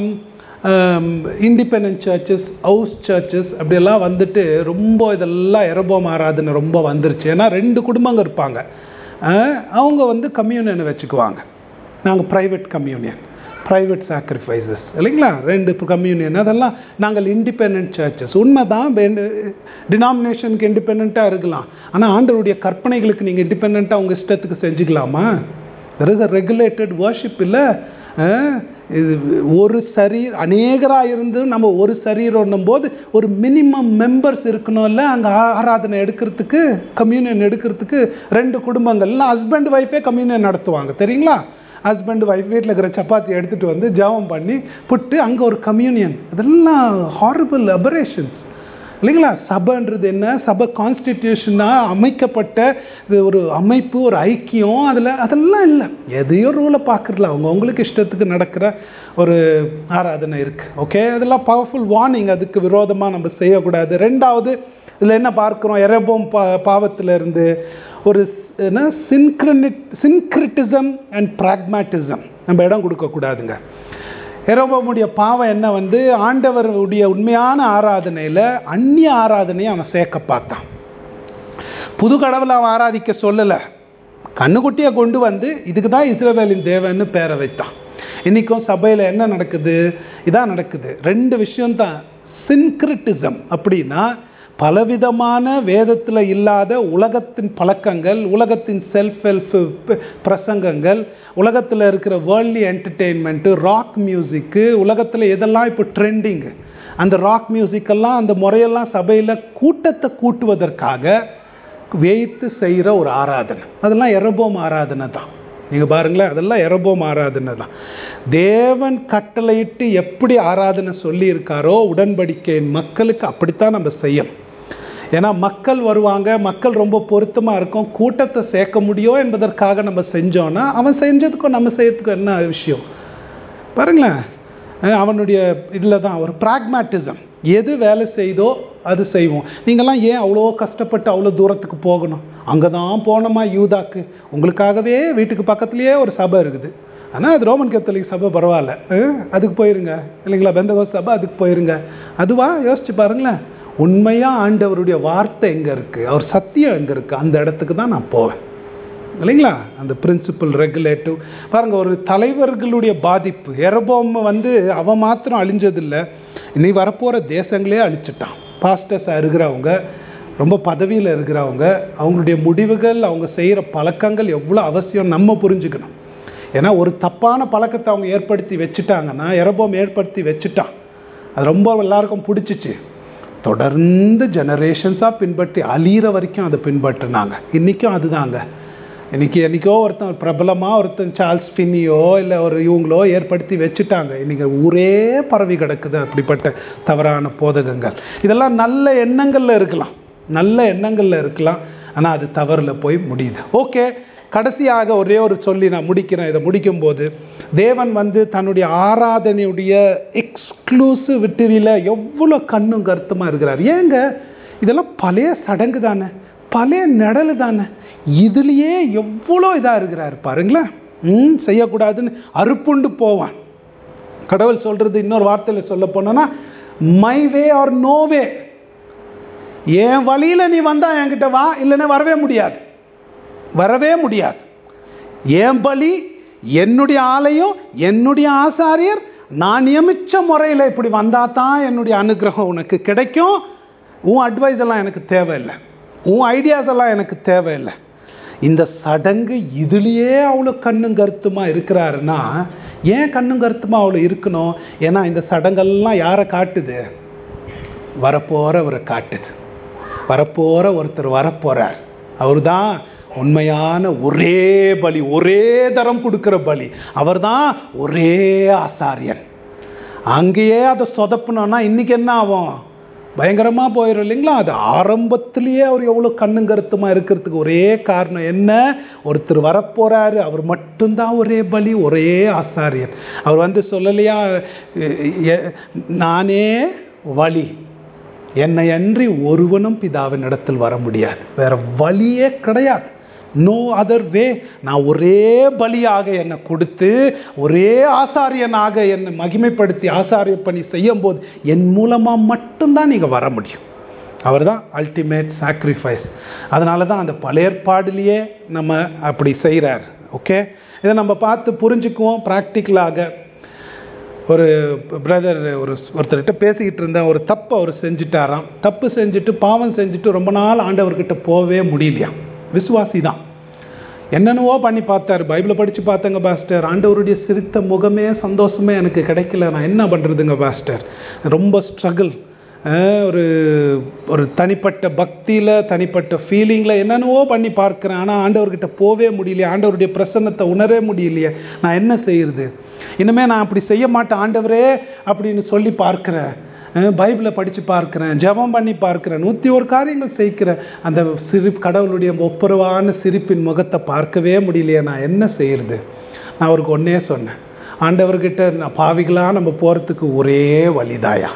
இண்டிபெண்ட் சர்ச்சஸ் ஹவுஸ் சர்ச்சஸ் அப்படியெல்லாம் வந்துட்டு ரொம்ப இதெல்லாம் எரபோம் ஆராதனை ரொம்ப வந்துருச்சு ஏன்னா ரெண்டு குடும்பங்க இருப்பாங்க அஹ், அவங்க வந்து கம்யூனியனை வச்சுக்குவாங்க நாங்கள் ப்ரைவேட் கம்யூனியன் ப்ரைவேட் சாக்ரிஃபைசஸ் இல்லைங்களா ரெண்டு கம்யூனியன் அதெல்லாம் நாங்கள் இண்டிபெண்ட் சர்ச்சஸ் உண்மைதான் டினாமினேஷனுக்கு இண்டிபெண்ட்டாக இருக்கலாம் ஆனால் ஆண்டவருடைய கற்பனைகளுக்கு நீங்கள் இண்டிபெண்ட்டாக உங்கள் இஷ்டத்துக்கு செஞ்சுக்கலாமா there is a regulated worship இல்லை இது ஒரு சரீர் அநேகராக இருந்து நம்ம ஒரு சரீரம் போது ஒரு மினிமம் மெம்பர்ஸ் இருக்கணும்ல அங்கே ஆராதனை எடுக்கிறதுக்கு கம்யூனியன் எடுக்கிறதுக்கு ரெண்டு குடும்பங்கள்லாம் ஹஸ்பண்ட் ஒய்ஃபே கம்யூனியன் நடத்துவாங்க தெரியுங்களா ஹஸ்பண்ட் ஒய்ஃப் வீட்டில் இருக்கிற சப்பாத்தி எடுத்துகிட்டு வந்து ஜெபம் பண்ணி புட்டு அங்கே ஒரு கம்யூனியன் அதெல்லாம் ஹாரபிள் அபரேஷன்ஸ் இல்லைங்களா சபைன்றது என்ன சபை கான்ஸ்டிடியூஷனாக அமைக்கப்பட்ட இது ஒரு அமைப்பு ஒரு ஐக்கியம் அதில் அதெல்லாம் இல்லை எதையோ ரூலை பார்க்குறல அவங்க அவங்களுக்கு இஷ்டத்துக்கு நடக்கிற ஒரு ஆராதனை இருக்குது ஓகே அதெல்லாம் பவர்ஃபுல் வார்னிங் அதுக்கு விரோதமாக நம்ம செய்யக்கூடாது ரெண்டாவது இதில் என்ன பார்க்குறோம் எரபோம் பா பாவத்திலிருந்து ஒரு ஸ்- என்ன சின்க்ரனிட் சின்க்ரிட்டிசம் அண்ட் ப்ராக்மேட்டிசம் நம்ம இடம் கொடுக்கக்கூடாதுங்க எரோபமுடைய பாவம் என்ன வந்து ஆண்டவருடைய உண்மையான ஆராதனையில் அந்நிய ஆராதனையை அவன் சேர்க்க பார்த்தான் புது கடவுளை அவன் ஆராதிக்க சொல்லலை கண்ணுக்குட்டியை கொண்டு வந்து இதுக்கு தான் இஸ்ரவேலின் தேவன்னு பேரை வைத்தான் இன்றைக்கும் சபையில் என்ன நடக்குது இதான் நடக்குது ரெண்டு விஷயம்தான் சின்க்ரிட்டிசம் அப்படின்னா பலவிதமான வேதத்தில் இல்லாத உலகத்தின் பழக்கங்கள் உலகத்தின் செல்ஃப் ஹெல்ப் பிரசங்கங்கள் உலகத்தில் இருக்கிற வேர்ல்ட்லி என்டர்டெயின்மெண்ட்டு ராக் மியூசிக்கு உலகத்தில் எதெல்லாம் இப்போ ட்ரெண்டிங்கு அந்த ராக் மியூசிக்கெல்லாம் அந்த முறையெல்லாம் சபையில் கூட்டத்தை கூட்டுவதற்காக வைத்து செய்கிற ஒரு ஆராதனை அதெல்லாம் எரபோம் ஆராதனை தான் நீங்கள் பாருங்களேன் அதெல்லாம் எரபோம் ஆராதனை தான் தேவன் கட்டளையிட்டு எப்படி ஆராதனை சொல்லியிருக்காரோ உடன்படிக்கையின் மக்களுக்கு அப்படித்தான் நம்ம செய்யணும் ஏன்னா மக்கள் வருவாங்க மக்கள் ரொம்ப பொருத்தமாக இருக்கும் கூட்டத்தை சேர்க்க முடியும் என்பதற்காக நம்ம செஞ்சோன்னா அவன் செஞ்சதுக்கும் நம்ம செய்யறதுக்கும் என்ன விஷயம் பாருங்களேன் அஹ் அவனுடைய இதில் தான் ஒரு ப்ராக்மேட்டிசம் எது வேலை செய்தோ அது செய்வோம் நீங்கள்லாம் ஏன் அவ்வளோ கஷ்டப்பட்டு அவ்வளோ தூரத்துக்கு போகணும் அங்கே தான் போனோமா யூதாக்கு உங்களுக்காகவே வீட்டுக்கு பக்கத்துலேயே ஒரு சபை இருக்குது ஆனால் அது ரோமன் கத்தோலிக் சபை பரவாயில்ல அஹ் அதுக்கு போயிருங்க இல்லைங்களா பெந்தகோஸ் சபை அதுக்கு போயிருங்க அதுவா யோசிச்சு பாருங்களேன் உண்மையாக ஆண்டவருடைய வார்த்தை எங்கே இருக்குது அவர் சத்தியம் எங்கே இருக்குது அந்த இடத்துக்கு தான் நான் போவேன் இல்லைங்களா அந்த பிரின்சிபல் ரெகுலேட்டிவ் பாருங்கள் ஒரு தலைவர்களுடைய பாதிப்பு எரபோம் வந்து அவன் மாத்திரம் அழிஞ்சதில்லை இனி வரப்போகிற தேசங்களே அழிச்சிட்டான் பாஸ்டர்ஸாக இருக்கிறவங்க ரொம்ப பதவியில் இருக்கிறவங்க அவங்களுடைய முடிவுகள் அவங்க செய்கிற பழக்கங்கள் எவ்வளோ அவசியம் நம்ம புரிஞ்சுக்கணும் ஏன்னா ஒரு தப்பான பழக்கத்தை அவங்க ஏற்படுத்தி வச்சுட்டாங்கன்னா எரபோம் ஏற்படுத்தி வச்சுட்டான் அது ரொம்ப எல்லாருக்கும் பிடிச்சிச்சு தொடர்ந்து ஜெனரேஷன்ஸாக பின்பற்றி அழியிற வரைக்கும் அதை பின்பற்றினாங்க இன்றைக்கும் அதுதாங்க இன்னைக்கு என்னைக்கோ ஒருத்தன் பிரபலமாக ஒருத்தன் சார்ல்ஸ் ஃபின்னியோ இல்லை ஒரு இவங்களோ ஏற்படுத்தி வச்சுட்டாங்க இன்றைக்கி ஊரே பரவி கிடக்குது அப்படிப்பட்ட தவறான போதகங்கள் இதெல்லாம் நல்ல எண்ணங்களில் இருக்கலாம் நல்ல எண்ணங்களில் இருக்கலாம் ஆனால் அது தவறில் போய் முடியுது ஓகே கடைசியாக ஒரே ஒரு சொல்லி நான் முடிக்கிறேன் இதை முடிக்கும்போது தேவன் வந்து தன்னுடைய ஆராதனையுடைய எக்ஸ்க்ளூசிவிட்டியில் எவ்வளோ கண்ணும் கருத்துமாக இருக்கிறார் ஏங்க இதெல்லாம் பழைய சடங்கு தானே பழைய நடலு தானே இதுலேயே எவ்வளோ இதாக இருக்கிறார் பாருங்களேன் ம் செய்யக்கூடாதுன்னு அறுப்புண்டு போவான் கடவுள் சொல்கிறது இன்னொரு வார்த்தையில் சொல்ல போனோன்னா my way or no way என் வழியில் நீ வந்தா என்கிட்ட வா இல்லைன்னா வரவே முடியாது வரவே முடியாது என் பலி என்னுடைய ஆலயம் என்னுடைய ஆசாரியர் நான் நியமித்த முறையில் இப்படி வந்தால் தான் என்னுடைய அனுகிரகம் உனக்கு கிடைக்கும் உன் அட்வைஸ் எல்லாம் எனக்கு தேவையில்லை உன் ஐடியாஸ் எல்லாம் எனக்கு தேவையில்லை இந்த சடங்கு இதுலேயே அவ்வளோ கண்ணும் கருத்துமாக இருக்கிறாருன்னா ஏன் கண்ணும் கருத்துமாக அவ்வளோ இருக்கணும் ஏன்னா இந்த சடங்கெல்லாம் யாரை காட்டுது வரப்போகிறவரை காட்டுது வரப்போகிற ஒருத்தர் வரப்போகிறார் அவர் தான் உண்மையான ஒரே பலி ஒரே தரம் கொடுக்குற பலி அவர் தான் ஒரே ஆசாரியன் அங்கேயே அதை சொதப்பினோன்னா இன்றைக்கி என்ன ஆகும் பயங்கரமாக போயிடும் இல்லைங்களா அது ஆரம்பத்திலேயே அவர் எவ்வளோ கண்ணும் கருத்துமாக இருக்கிறதுக்கு ஒரே காரணம் என்ன ஒருத்தர் வரப்போகிறாரு அவர் மட்டும்தான் ஒரே பலி ஒரே ஆசாரியர் அவர் வந்து சொல்லலையா எ- எ- நானே வழி என்னை அன்றி ஒருவனும் பிதாவின் இடத்தில் வர முடியாது வேற வழியே கிடையாது நோ அதர் வே நான் ஒரே பலியாக என்னை கொடுத்து ஒரே ஆசாரியனாக என்னை மகிமைப்படுத்தி ஆசாரிய பணி செய்யும் போது என் மூலமாக மட்டும்தான் நீங்கள் வர முடியும் அவர் தான் அல்டிமேட் சாக்ரிஃபைஸ் அதனால தான் அந்த பழைய ஏற்பாடுலேயே நம்ம அப்படி செய்கிறார் ஓகே இதை நம்ம பார்த்து புரிஞ்சுக்குவோம் ப்ராக்டிக்கலாக ஒரு பிரதர் ஒரு ஒருத்தர்கிட்ட பேசிக்கிட்டு இருந்தேன் ஒரு தப்பு அவர் செஞ்சுட்டாராம் தப்பு செஞ்சுட்டு பாவம் செஞ்சுட்டு ரொம்ப நாள் ஆண்டவர்கிட்ட போகவே முடியலையா விசுவாசி தான் என்னென்னவோ பண்ணி பார்த்தாரு பைபிளை படித்து பார்த்தேங்க பாஸ்டர் ஆண்டவருடைய சிரித்த முகமே சந்தோஷமே எனக்கு கிடைக்கல நான் என்ன பண்ணுறதுங்க பாஸ்டர் ரொம்ப ஸ்ட்ரகிள் ஒரு ஒரு தனிப்பட்ட பக்தியில் தனிப்பட்ட ஃபீலிங்கில் என்னென்னவோ பண்ணி பார்க்குறேன் ஆனால் ஆண்டவர்கிட்ட போவே முடியலையே ஆண்டவருடைய பிரசன்னத்தை உணரவே முடியலையே நான் என்ன செய்யறது இனிமே நான் அப்படி செய்ய மாட்டேன் ஆண்டவரே அப்படின்னு சொல்லி பார்க்குறேன் அஹ் பைபிளை படித்து பார்க்குறேன் ஜெபம் பண்ணி பார்க்குறேன் நூற்றி ஒரு காரியங்கள் செய்கிறேன் அந்த சிரி கடவுளுடைய ஒப்புரவான சிரிப்பின் முகத்தை பார்க்கவே முடியலையே நான் என்ன செய்யறது நான் அவருக்கு ஒன்றே சொன்னேன் ஆண்டவர்கிட்ட நான் பாவிகளாக நம்ம போகிறதுக்கு ஒரே வழிதாயா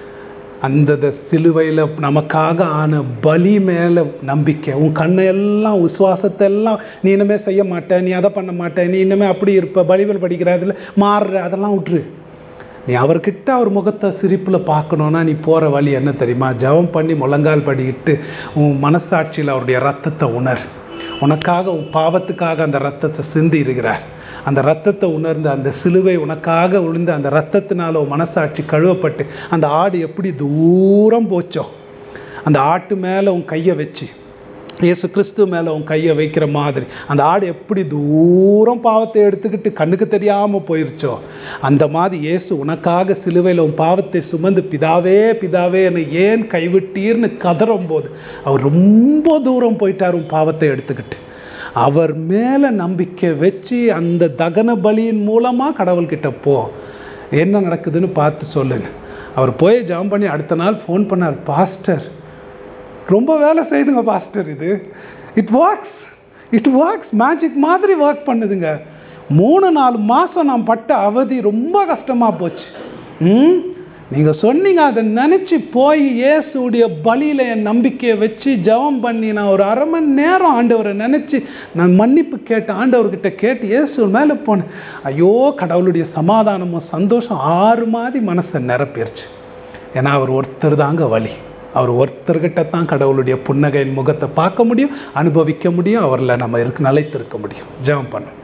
அந்த த- சிலுவையில் நமக்காக ஆன பலி மேலே நம்பிக்கை உன் கண்ணை எல்லாம் விசுவாசத்தை எல்லாம் நீ இனிமே செய்ய மாட்ட நீ அதை பண்ண மாட்ட நீ இனிமே அப்படி இருப்ப பலிபல் படிக்கிற அதில் மாறுற அதெல்லாம் விட்டுரு நீ அவர்கிட்ட அவர் முகத்தை சிரிப்பில் பார்க்கணுன்னா நீ போகிற வழி என்ன தெரியுமா ஜெபம் பண்ணி முழங்கால் படிக்கிட்டு உன் மனசாட்சியில் அவருடைய ரத்தத்தை உணர் உனக்காக உன் பாவத்துக்காக அந்த ரத்தத்தை சிந்தி இருக்கிறார் அந்த ரத்தத்தை உணர்ந்து அந்த சிலுவை உனக்காக விழுந்து அந்த ரத்தத்தினால உன் மனசாட்சி கழுவப்பட்டு அந்த ஆடு எப்படி தூரம் போச்சோ அந்த ஆட்டு மேலே உன் கையை வச்சு இயேசு கிறிஸ்து மேலே உன் கையை வைக்கிற மாதிரி அந்த ஆடு எப்படி தூரம் பாவத்தை எடுத்துக்கிட்டு கண்ணுக்கு தெரியாமல் போயிருச்சோ அந்த மாதிரி இயேசு உனக்காக சிலுவையில் உன் பாவத்தை சுமந்து பிதாவே பிதாவே என்னை ஏன் கைவிட்டீர்னு கதறும் போது அவர் ரொம்ப தூரம் போயிட்டார் உன் பாவத்தை எடுத்துக்கிட்டு அவர் மேலே நம்பிக்கை வச்சு அந்த தகன பலியின் மூலமாக கடவுள்கிட்ட போ என்ன நடக்குதுன்னு பார்த்து சொல்லுங்க அவர் போய் ஜாம் பண்ணி அடுத்த நாள் ஃபோன் பண்ணார் பாஸ்டர் ரொம்ப வேலை செய்யுதுங்க பாஸ்டர் இது it works it works magic மாதிரி ஒர்க் பண்ணுதுங்க மூணு நாலு மாதம் நான் பட்ட அவதி ரொம்ப கஷ்டமாக போச்சு ம் நீங்கள் சொன்னீங்க அதை நினச்சி போய் இயேசுடைய பலியில் என் நம்பிக்கையை வச்சு ஜெபம் பண்ணி நான் ஒரு அரை மணி நேரம் ஆண்டவரை நினச்சி நான் மன்னிப்பு கேட்டேன் ஆண்டவர்கிட்ட கேட்டு இயேசு மேலே போனேன் ஐயோ கடவுளுடைய சமாதானமும் சந்தோஷம் ஆறு மாதிரி மனசை நிரப்பிருச்சு ஏன்னா அவர் ஒருத்தர் தாங்க வழி அவர் ஒருத்தர்கிட்ட தான் கடவுளுடைய புன்னகையின் முகத்தை பார்க்க முடியும் அனுபவிக்க முடியும் அவரில் நம்ம இருக்க நிலைத்திருக்க முடியும் ஜெபம் பண்ண